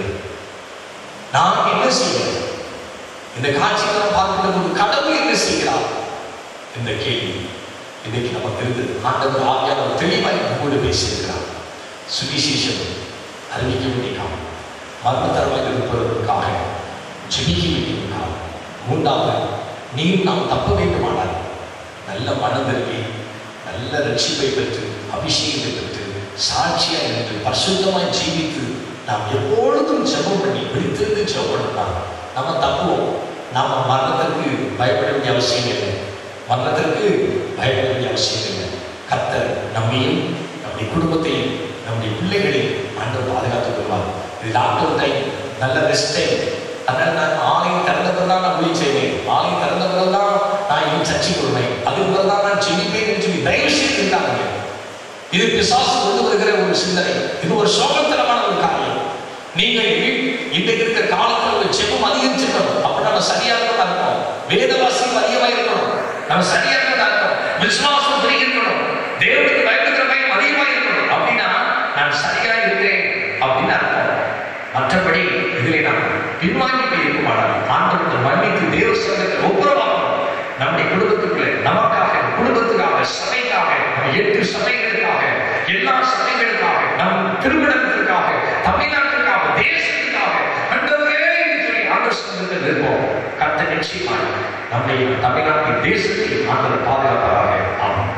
நாம் என்ன செய்யணும் இந்த காட்சிகளை பார்க்கிற போது கடவுள் என்ன செய்கிறார் இந்த கேள்வி இன்னைக்கு நமக்கு இருந்து ஆண்டவர் ஆவியானவர் தெளிவாய் நம்மோடு பேசியிருக்கிறார் சுவிசேஷம் அறிவிக்க வேண்டிய காலம் மரண தருவாய் இருப்பதற்காக ஜெபிக்க வேண்டிய காலம் மூன்றாவது நீர் நாம் தப்ப வேண்டுமானால் நல்ல மனதிற்கு நல்ல ரட்சிப்பை பெற்று அபிஷேகத்தை பெற்று சாட்சியாய் நின்று பரிசுத்தமாய் ஜீவித்து நாம் எப்பொழுதும் ஜெபம் பண்ணி விழித்திருந்து ஜெபம் பண்ணலாம் நம்ம தப்புவோம் நாம மரணத்திற்கு பயப்பட வேண்டிய அவசியம் இல்லை மரணத்திற்கு பயப்பட வேண்டிய அவசியம் இல்லை கர்த்தர் நம்மையும் நம்முடைய குடும்பத்தையும் நம்முடைய பிள்ளைகளையும் ஆண்டவர் பாதுகாத்துக் கொள்வார் இது லாக்டவுன் டைம் நல்ல ரெஸ்ட் டைம் அதனால நான் ஆலயம் திறந்த பிறகு தான் நான் ஊழியம் செய்வேன் ஆலயம் திறந்த பிறகு தான் நான் இனி சர்ச்சைக்கு வருவேன் அதுக்கு பிறகு தான் நான் ஜெபிப்பேன் சொல்லி தயவு செய்து இருக்காங்க இது பிசாசு கொண்டு வருகிற ஒரு சிந்தனை இது ஒரு சோகத்தனமான ஒரு காரியம் நீங்கள் இன்றைக்கு இருக்கிற காலத்தில் ஒரு ஜெபம் அதிகரிச்சிருக்கணும் அப்ப நம்ம சரியாக இருக்கணும் வேதவாசியம் அதிகமாக இருக்கணும் நம்ம சரியாக இருக்கணும் விசுவாசம் பெருகிருக்கணும் தேவனுக்கு பயப்படுகிற பயம் அதிகமாக இருக்கணும் அப்படின்னா நான் சரியா இருக்கிறேன் அப்படின்னு அர்த்தம் மற்றபடி இதிலே நாம் பின்வாங்கி போயிருக்குமானால் ஆண்டவர்கள் மன்னித்து தேவ சங்கத்தை ஒப்புரவாக்கணும் நம்முடைய குடும்பத்துக்குள்ளே நமக்காக குடும்பத்துக்காக சபைக்காக நம்ம எட்டு சபைகளுக்காக எல்லா சபைகளுக்காக நம் திருமணத்திற்காக தமிழ்நாட்டிற்காக தேசத்துக்காக ஆண்டவரே என்று சொல்லி ஆண்டவர் சங்கத்தில் இருப்போம் கத்த நிச்சயமாக நம்முடைய தமிழ்நாட்டின் தேசத்தை ஆண்டவர் பாதுகாப்பாக ஆகும்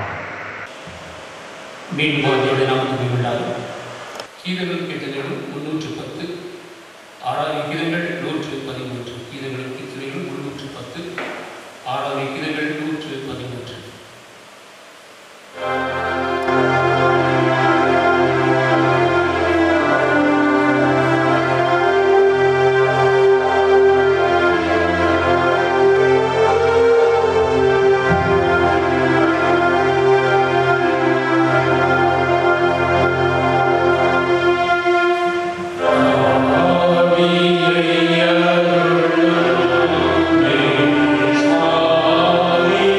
மீண்டும் அவர்களுடைய நாமத்துக்கு விழாது கீதங்கள் கீர்த்தனைகளும் முன்னூற்று பத்து ஆறாவது கீதங்கள் நூற்று பதிமூன்று கீதங்கள் கீர்த்தனைகளும் முன்னூற்று பத்து ஆறாவது கீதங்கள் நூற்று பதிமூன்று
Amen.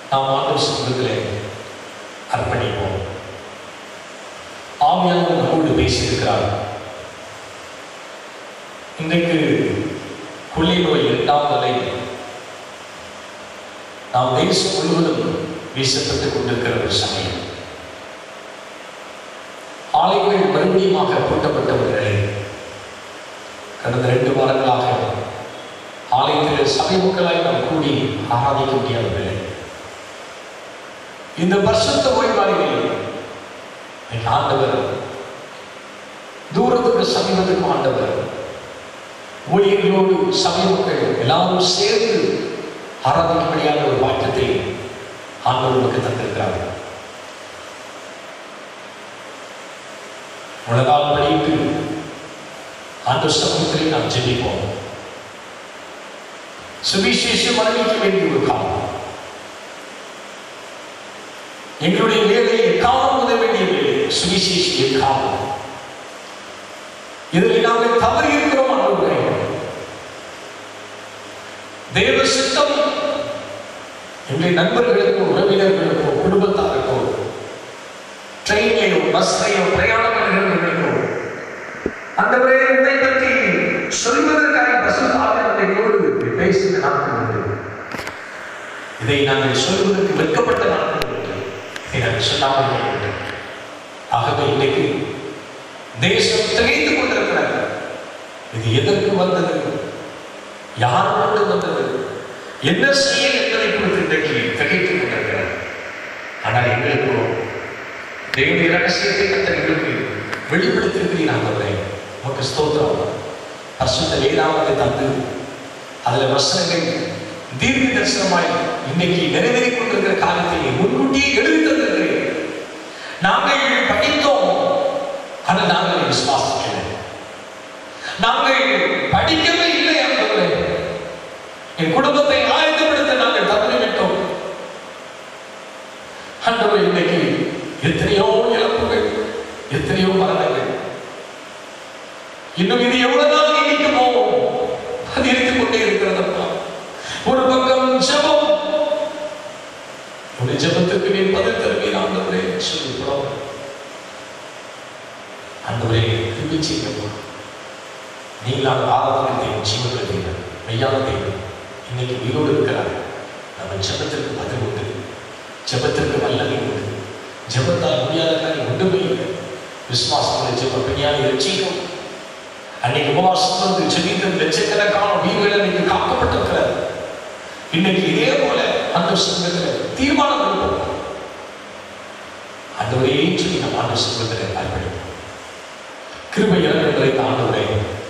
நாம் ஆண்டவர் சமூகத்திலே அர்ப்பணிப்போம் ஆவியானவர் நம்மோடு பேசியிருக்கிறார் இன்றைக்கு கொள்ளை நோய் இரண்டாம் அலை நாம் தேசம் முழுவதும் வீசப்பட்டுக் கொண்டிருக்கிற ஒரு சமயம் ஆலைகள் மறுபடியுமாக பூட்டப்பட்ட ஒரு நிலை கடந்த ரெண்டு வாரங்களாக ஆலயத்தில் சபை மக்களாய் நாம் கூடி ஆராதிக்க முடியாத நிலை இந்த பரிசுத்த ஓய்வாளிகள் இன்னைக்கு ஆண்டவர் தூரத்துக்கு சமீபத்துக்கு ஆண்டவர் ஊழியர்களோடு சபை மக்கள் எல்லாரும் சேர்ந்து ஆராதிக்கும்படியான ஒரு வாக்கியத்தை ஆண்டவர் நமக்கு தந்திருக்கிறார் உலகால் படித்து ஆண்டு சமூகத்திலே நாம் ஜெபிப்போம் சுவிசேஷம் அறிவிக்க வேண்டிய ஒரு காலம் எங்களுடைய வேலை எக்காலம் உதவ வேண்டிய வேலை சுவிசேஷ எக்காலம் இதில் நாங்கள் தவறி இருக்கிறோம் ஆண்டவரே தேவ சித்தம் எங்களுடைய நண்பர்களுக்கோ உறவினர்களுக்கோ குடும்பத்தாருக்கோ ட்ரெயின்லையோ பஸ்லையோ பிரயாணம் பண்ணுகிறவர்களுக்கோ அந்தவரே உன்னை பற்றி சொல்வதற்காக பசுத்தாவியானவர் எங்களோடு பேசுகிற நாட்கள் உண்டு இதை நாங்கள் சொல்வதற்கு வெட்கப்பட்ட நாட்கள் உண்டு இதை நாங்கள் சொல்லாமல் இருக்கிறோம். ஆகவே இன்னைக்கு தேசம் திகைத்துக் கொண்டிருக்கிறது இது எதற்கு வந்தது யார் கொண்டு வந்தது என்ன செய்ய என்பதை குறித்து இன்றைக்கு திகைத்துக் கொண்டிருக்கிறது ஆனால் எங்களுக்கோ தேவனுடைய ரகசியத்தை கத்த எங்களுக்கு வெளிப்படுத்திருக்கிறீர் ஆண்டவரே உமக்கு ஸ்தோத்திரம் பரிசுத்த வேதாமத்தை தந்து அதுல வசனங்கள் தீர்க்க தரிசனமாய் இன்னைக்கு நிறைவேறிக் கொண்டிருக்கிற காலத்தை முன்கூட்டியே எழுதி தந்திருக்கிறேன் நாங்கள் படித்தோம் ஆனால் நாங்கள் விசுவாசிக்கல நாங்கள் படிக்கவே இல்லை ஆண்டவரே என் குடும்பத்தை ஆயத்தப்படுத்த நாங்கள் தவறிவிட்டோம் ஆண்டவரே இன்னைக்கு எத்தனையோ இழப்புகள் எத்தனையோ மரணங்கள் இன்னும் இது எவ்வளவு நாள் நீடிக்குமோ அதிகரித்துக் கொண்டே இருக்கிறதப்பா ஒரு பக்கம் ஜெபம் ஒரு ஜெபத்துக்கு நீ பதில் தருவீர் ஆண்டவரே சொல்லுகிறோம் ஆண்டவரே திரும்பி செய்யப்பா நீங்களால் ஆராதனை தெய்வம் ஜீவன தெய்வம் மெய்யான தெய்வம் இன்னைக்கு உயிரோடு இருக்கிறார் நம்ம ஜெபத்திற்கு பதில் உண்டு ஜெபத்திற்கு வல்லமை உண்டு ஜெபத்தால் முடியாத காரியம் ஒன்றுமே இல்லை விசுவாசங்களை ஜெப பிணியாக ரட்சிக்கும் அன்னைக்கு உபவாசம் வந்து ஜெபித்த லட்சக்கணக்கான உயிர்கள் இன்னைக்கு காக்கப்பட்டிருக்கிறது இன்னைக்கு இதே போல அந்த சங்கத்தில் தீர்மானம் எடுப்போம் ஆண்டவரே சொல்லி நம்ம ஆண்டு சங்கத்தில் அர்ப்பணிப்போம் கிருபை இறங்குகளை ஆண்டவரே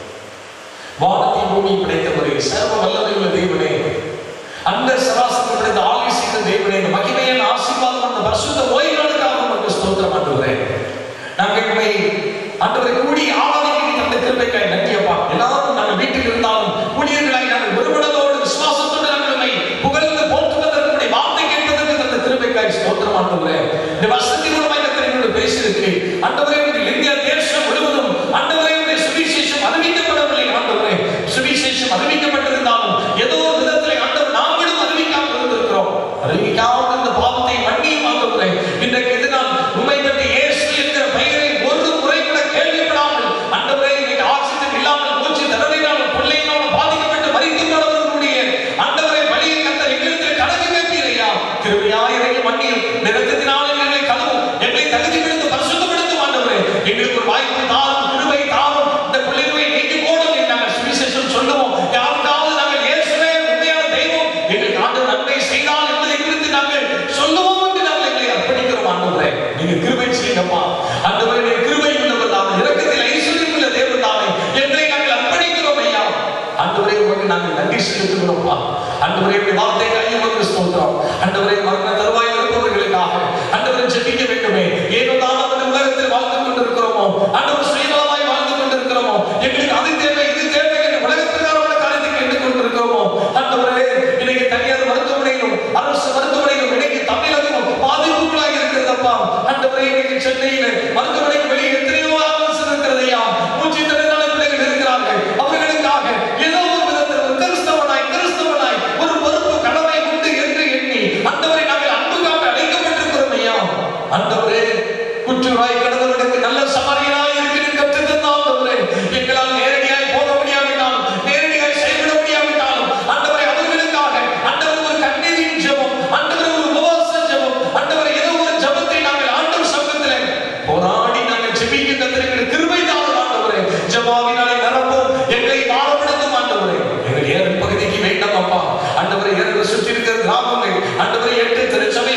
வானத்தை பூமி படைத்தவரே சர்வ வல்லமை உள்ள தேவனே அந்த சராசரி படைத்த ஆலய செய்த தேவனே இந்த மகிமையின் ஆசீர்வாதம் அந்த பரிசுத்த ஓய்வு நாளுக்காக உங்களுக்கு ஸ்தோத்திரம் ஆண்டவரே நாங்கள் உண்மை ஆண்டவரை கூடி ஆராதிக்க தந்த கிருபைக்காய் நன்றியப்பா எல்லாரும் நாங்கள் வீட்டில் இருந்தாலும் ஊழியர்களாய் நாங்கள் ஒருமனதோடு விசுவாசத்தோடு நாங்கள் உண்மை புகழ்ந்து போற்றுவதற்கு உடைய வார்த்தை கேட்பதற்கு தந்த கிருபைக்காய் ஸ்தோத்திரம் ஆண்டவரே இந்த வசதி மூலமாய் கத்தர் எங்களோடு பேசியிருக்கிறேன் ஆண்டவரே உங்கள் இந்தியா தேசம் முழுவதும் ஆண்டவரே உடைய சுவிசேஷம் அறிவிக்கப்படவில்லை ஆண்டவரே சுவிசேஷம் அறிவிக்கப்பட்டிருந்தாலும் ஏதோ ஒரு விதத்திலே ஆண்டவர் நாங்களும் அறிவிக்காமல் இருந்திருக்கிறோம் அறிவிக்காமல் இருந்த பாவத்தை மன்னியும் ஆண்டவரே இன்றைக்கு இது நான் உண்மை பற்றி இயேசு என்கிற பெயரை ஒரு முறை கூட கேள்விப்படாமல் ஆண்டவரே இன்னைக்கு ஆக்சிஜன் இல்லாமல் மூச்சு தடவையினாலும் கொள்ளையினாலும் பாதிக்கப்பட்டு மறித்து போனவர்களுடைய ஆண்டவரை வழியை கத்த எங்களுக்கு கணக்கு கேட்பீரையா கிருபையாயிரையும் மன்னியும் நிறத்தினால் எங்களை கழுவும் எங்களை தகுதிப்படுத்தும் பரிசுத்தப்படுத்தும் ஆண்டவரே எங்களுக்கு ஒரு வாய்ப்பு தாரும் கிருபை தாரும் இந்த கொள்ளையை நீக்கி போடும் என்று நாங்கள் சுவிசேஷம் சொல்லுவோம் யாருக்காவது நாங்கள் இயேசுவே உண்மையான தெய்வம் எங்களுக்கு ஆண்டவர் நன்மை செய்தால் என்பதை குறித்து நாங்கள் சொல்லுவோம் என்று நாங்கள் எங்களை அர்ப்பணிக்கிறோம் ஆண்டவரே நீங்க கிருபை செய்யுங்கப்பா ஆண்டவரே நீங்க கிருபை உள்ளவர் தாமே இரக்கத்தில் ஐஸ்வர்யம் உள்ள தேவன் தாமே எங்களை நாங்கள் அர்ப்பணிக்கிறோம் ஐயா ஆண்டவரே உமக்கு நாங்கள் நன்றி செலுத்துகிறோம்ப்பா ஆண்டவரே உடைய வார்த்தைக்காக உமக்கு ஸ்தோத்திரம் ஆண்டவரே மரண தருவாயில் இருப்பவர்களுக்காக ஆண்டவரை ஜெபிக்க வேண்டுமே ஏனோ தான் இந்த உலகத்தில் வாழ்ந்து கொண்டிருக்கிறோமோ ஆண்டவர் சுயநலமாய் வாழ்ந்து கொண்டிருக்கிறோமோ எங்களுக்கு அது தேவை இது தேவை என்று உலகத்திற்கான காரியத்தை கேட்டு கொண்டிருக்கிறோமோ ஆண்டவரே இன்னைக்கு தனியார் மருத்துவமனையிலும் அரசு மருத்துவமனையிலும் இன்னைக்கு தமிழகம் பாதிப்புகளாக இருக்கிறதப்பா ஆண்டவரே இன்னைக்கு சென்னையில மருத்துவமனைக்கு வெளியே எத்தனையோ ஆம்புலன்ஸ் இருக்கிறது ஐயா மூச்சு திறனால பிள்ளைகள் இருக்கிறார்கள் அவர்களுக்காக ஏதோ ஒரு விதத்தில் ஒரு கிறிஸ்தவனாய் கிறிஸ்தவனாய் ஒரு பொறுப்பு கடமை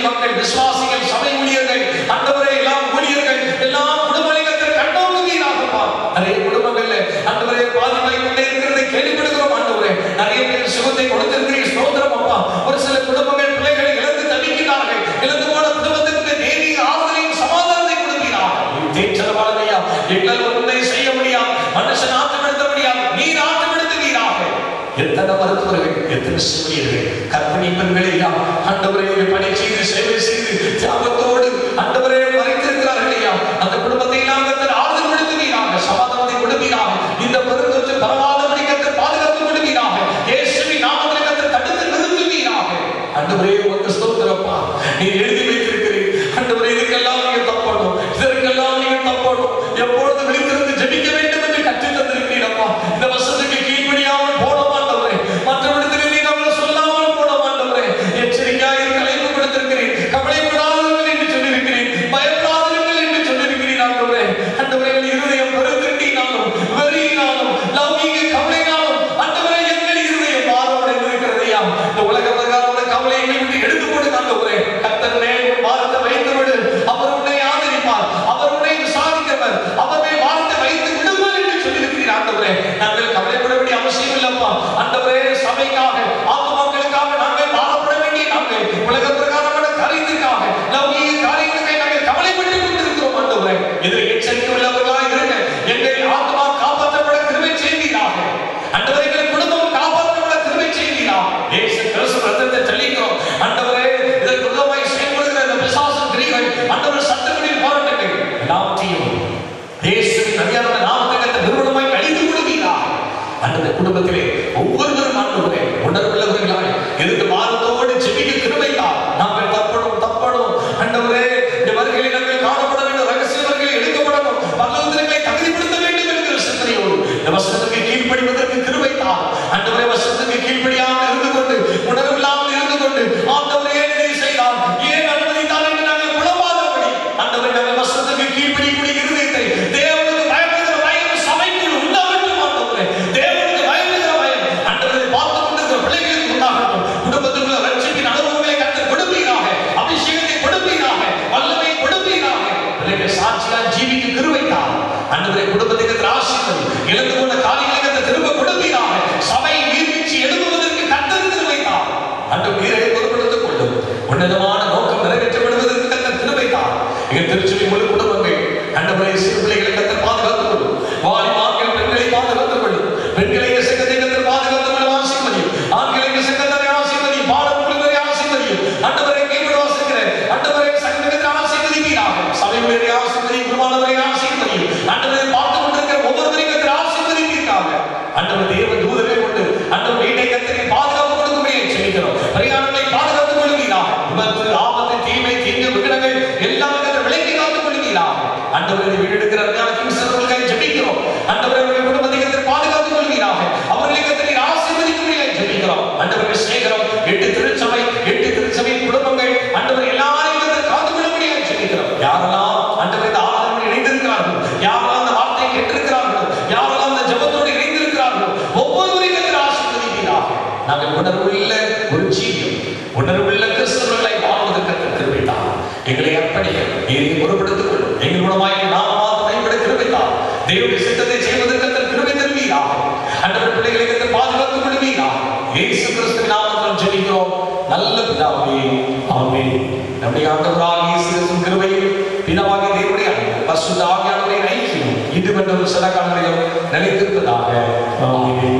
மக்கள் விசுவாசிகள் சபை ஊழியர்கள் ஆண்டவரே எல்லாம் ஊழியர்கள் எல்லாம் குடும்பங்கள் கண்டோங்குவீராகப்பா நிறைய குடும்பங்கள்ல ஆண்டவரே பாதிப்பாய் கொண்டே இருக்கிறதை கேள்விப்படுகிறோம் ஆண்டவரே நிறைய பேர் சுகத்தை கொடுத்திருக்கிறீர் ஸ்தோத்திரம் அப்பா ஒரு சில குடும்பங்கள் பிள்ளைகளை இழந்து தவிக்கிறார்கள் இழந்து போன குடும்பத்திற்கு தெய்வீக ஆறுதலையும் சமாதானத்தை கொடுப்பீராக தேற்றவாளையா எங்களால் ஒன்றை செய்ய முடியாது மனுஷன் ஆற்றப்படுத்த முடியாது நீர் ஆற்றப்படுத்துவீராக எத்தனை மருத்துவர்கள் எத்தனை செவிலியர்கள் கற்பனை பெண்கள் எல்லாம் ஆண்டவரை பணி செய்து சேவை செய்து தியாகத்தோடு ஆண்டவரை மறைத்திருக்கிறார்கள் ஐயா அந்த குடும்பத்தை எல்லாம் கத்தர் ஆறுதல் படுத்துவீராக சமாதானத்தை கொடுப்பீராக இந்த பெருந்தொற்று பரவாதபடி கத்தர் பாதுகாத்து கொடுப்பீராக இயேசுவின் நாமத்தில் கத்தர் தடுத்து நிறுத்துவீராக ஆண்டவரே உமக்கு ஸ்தோத்திரப்பா நீர் எழுதி வைத்திருக்கிறீர் ஆண்டவரே இதுக்கெல்லாம் நீங்க தப்பணும் இதற்கெல்லாம் நீங்க தப்பணும் எப்பொழுது விழித்திருந்து ஜெபிக்க வேண்டும் என்று கற்றுத் தந்திருக்கிறீரப்பா இந்த வசதிக்கு கீழ்ப்படியாமல் போட மாட்டவரே மற்றவரிடத்தில் நீ நம்மளை சொல்லாமல் போட மாட்டவரே எச்சரிக்கையாக இருக்க அழைப்பு கொடுத்திருக்கிறீர் கவலைப்படாதவர்கள் என்று சொல்லியிருக்கிறீர் பயப்படாதவர்கள் என்று சொல்லியிருக்கிறீர் ஆண்டவரே ஆண்டவரே எங்கள் இருதயம் பெருந்திருட்டினாலும் வெறியினாலும் லௌகீக கவலையினாலும் ஆண்டவரே எங்கள் இருதயம் மாறப்பட இருக்கிறதையா இந்த உலக பிரகாரமான கவலையை விட்டு எடுத்து போடு ஆண்டவரே கர்த்தர் மேல் பாரத்தை வைத்து விடு அவர் உன்னை ஆதரிப்பார் அவர் உன்னை விசாரிக்கிறவர் அவர் மேல் பாரத்தை வைத்து விடுவார் என்று சொல்லியிருக்கிறீர் ஆண்டவரே நாங்கள் கவலைப்பட வேண்டிய அவசியம் இல்லப்பா ஆண்டவரே சபைக்காக ஆத்மாக்களுக்காக நாங்கள் பாரப்பட வேண்டிய நாங்கள் உலக பிரகாரமான காரியத்திற்காக லௌகீக காரியங்களுக்காக நாங்கள் கவலைப்பட்டு கொண்டிருக்கிறோம் ஆண்டவரே இதில் எச்சரிக்கை உள்ளவர்களாக இருங்க எங்கள் ஆத்மா காப்பாற்றப்பட கிருபை செய்வீராக ஆண்டவரே எங்கள் குடும்பம் காப்பாற்றப்பட கிருபை செய்வீராக இயேசு கிறிஸ்து ரத்தத்தை தெளிக்கிறோம் ஆண்டவரே இதற்கு உதவாய் செயல்படுகிற இந்த பிசாசு கிரிகள் ஆண்டவர் சத்தங்களில் போராட்டங்கள் எல்லாவற்றையும் இயேசுவின் அதிகார நாமத்தை நிறுவனமாய் அழித்து விடுவீராக அந்த குடும்பத்திலே ஒவ்வொருவரும் ஆண்டவரே உணர்வுள்ளவர்களாய் இருந்து மாறுதோடு ஜெபிக்க கிருபைதான் நாங்கள் தப்பணும் தப்பணும் ஆண்டவரே இந்த வருகையை நாங்கள் காணப்பட வேண்டும் ரகசிய வருகையில் எடுக்கப்படணும் பல்லவத்திலே தகுதிப்படுத்த வேண்டும் என்கிற சிந்தனையோடு இந்த வசனத்துக்கு கீழ்ப்படிவதற்கு கிருபைதான் ஆண்டவரே வசனத்துக்கு கீழ்ப்படியாமல் இருந்து கொண்டு உணர்வில்லாமல் இருந்து கொண்டு ஆண்டவரே ஏன் இதை செய்தார் ஏன் அனுமதித்தார் என்று நாங்கள் குழம்பாதபடி ஆண்டவரே நாங்கள் வசனத்துக்கு கீழ்ப்படிக்கூடிய இருதயத்தை தேவனுக்கு பயப்படுகிற பயம் சபைக்குள் உண்டாகட்டும் ஆண்டவரே தேவனுக்கு பயப்படுகிற பயம் ஆண்டவரை பார்த்து கொண்டிருக்கிற பிள்ளைகளுக்கு உண்டாகட்டும் குடும்பத்துக்குள்ள ரட்சிப்பின் அனுபவங்களை கற்று கொடுப்பீராக அபிஷேகத்தை கொடுப்பீராக வல்லமை கொடுப்பீராக பிள்ளைகள் சாட்சியா ஜீவிக்க கிருபைத்தார் ஆண்டவரை குடும்பத்தை கற்று ஆசீர்வதி இழந்து கொண்ட காரியங்களை கற்று திரும்ப கொடுப்பீராக சபை நீர்வீழ்ச்சி எழுதுவதற்கு கத்தர் கிருபைத்தார் அன்று உயிரை பொருட்படுத்திக் கொள்ளும் உன்னதமான நோக்கம் நிறைவேற்றப்படுவதற்கு கத்தர் கிருபைத்தார் எங்கள் திருச்சபை முழு குடும்பங்கள் ஆண்டவரை சிறு பிள்ளைகளை கத்தர் பாதுகாத்துக் கொள்ளும் வாலிமார்கள் பெண்களை பாதுகாத்துக் கொள்ளும் பெண்களை இசைக்கத்தை கத்தர் பாதுகாத்துக் கொள்ளும் ஆசீர்வதியும் ஆண்களை இசைக்கத்தரை ஆசீர்வதியும் பாடம் குழுவரை ஆசீர்வதியும் ஆண்டவரை கீழ்பட வாசிக்கிற ஆண்டவரை சங்கத்தை ஆசீர்வதிப்பீராக சபை உயரை ஆசீர்வதியும் குருமானவரை ஆசீர்வதியும் ஆண்டவரை பார்த்து கொண்டிருக்கிற ஒவ்வொருவரையும் கத்தர் ஆசீர்வதிப்பீராக ஆண்டவர் தேவ தூதரை கொண்டு ஆண்டவர் வீட்டை கத்தரை பாதுகாப்பு கொடுக்கும்படியே செல்கிறோம் பரிகாரங்களை பாதுகாத்துக் கொள்வீராக விபத்து ஆபத்து தீமை தீங்கு விகிடங்கள் எல்லாம் கத்தர் விலக்கி காத்துக் கொள்வீராக ஆண்டவரை வீடு எடுக்கிற அஞ்ஞானத்தையும் சிறர்களுக்காக ஜெபிக்கிறோம் ஆண்டவரை அவர்கள் குடும்பத்தை கத்தர் பாதுகாத்துக் கொள்வீராக அவர்களை கத்தரை ஆசீர்வதிக்கும்படியே ஜெபிக்கிறோம் ஆண்டவரை சேகரம் எட்டு திருச்சபை எட்டு திருச்சபை குடும்பங்கள் ஆண்டவர் எல்லாரையும் கத்தர் காத்துக் கொள்ளும்படியே ஜெபிக்கிறோம் யாரெல்லாம் ஆண்டவர் இந்த ஆராதனை இணைந்திருக்கிறார்கள் யாரெல்லாம் அந்த வார்த்தையை கேட்டிருக்கிறார்கள் யாரெல்லாம் அந்த ஜெபத்தோடு இணைந்திருக்கிறார்கள் ஒவ்வொருவரையும் கத்தர் ஆசீர்வதிப்பீராக நாங்கள் உணர்வுள்ள ஒரு ஜீவியம் உணர்வுள்ள கிறிஸ்தவர்களை வாழ்வதற்கு கிருபித்தார் எங்களை அர்ப்பணிக்க நீரை பொறுப்படுத்திக் கொள்ளும் எங்கள் மூலமாய் நாம மாத்திரம் பயன்பட கிருபித்தார் தேவனுடைய சித்தத்தை செய்வதற்கு கத்தர் கிருபை தருவீராக அன்றவர் பிள்ளைகளை கத்தர் பாதுகாத்துக் கொள்வீராக இயேசு கிறிஸ்துவின் நாமத்தில் ஜெபிக்கிறோம் நல்ல பிதாவே ஆமென் நம்முடைய ஆண்டவராக இயேசு கிறிஸ்துவின் கிருபையில் பிதாவாகிய தேவனுடைய அன்பும் பரிசுத்த ஆவியானவரின் ஐக்கியம் இது மற்றும் சில காலங்களிலும் நிலைத்திருப்பதாக ஆமென்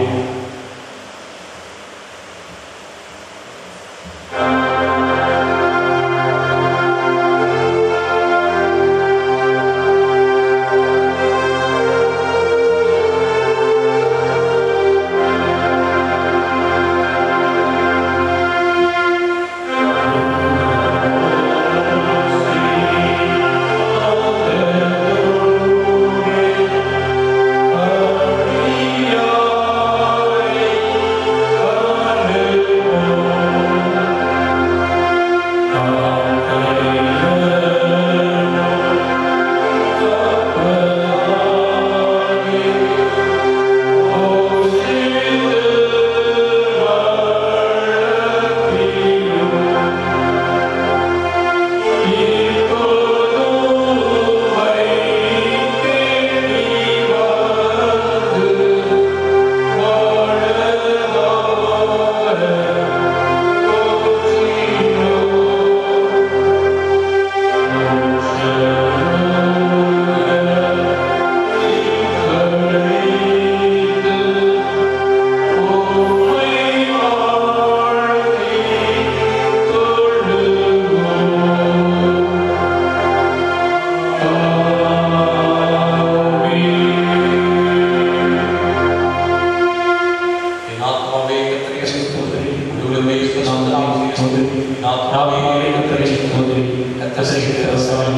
Hallelujah.
நாமத்தை போது நாமாவே கத்தரை போது கத்தரை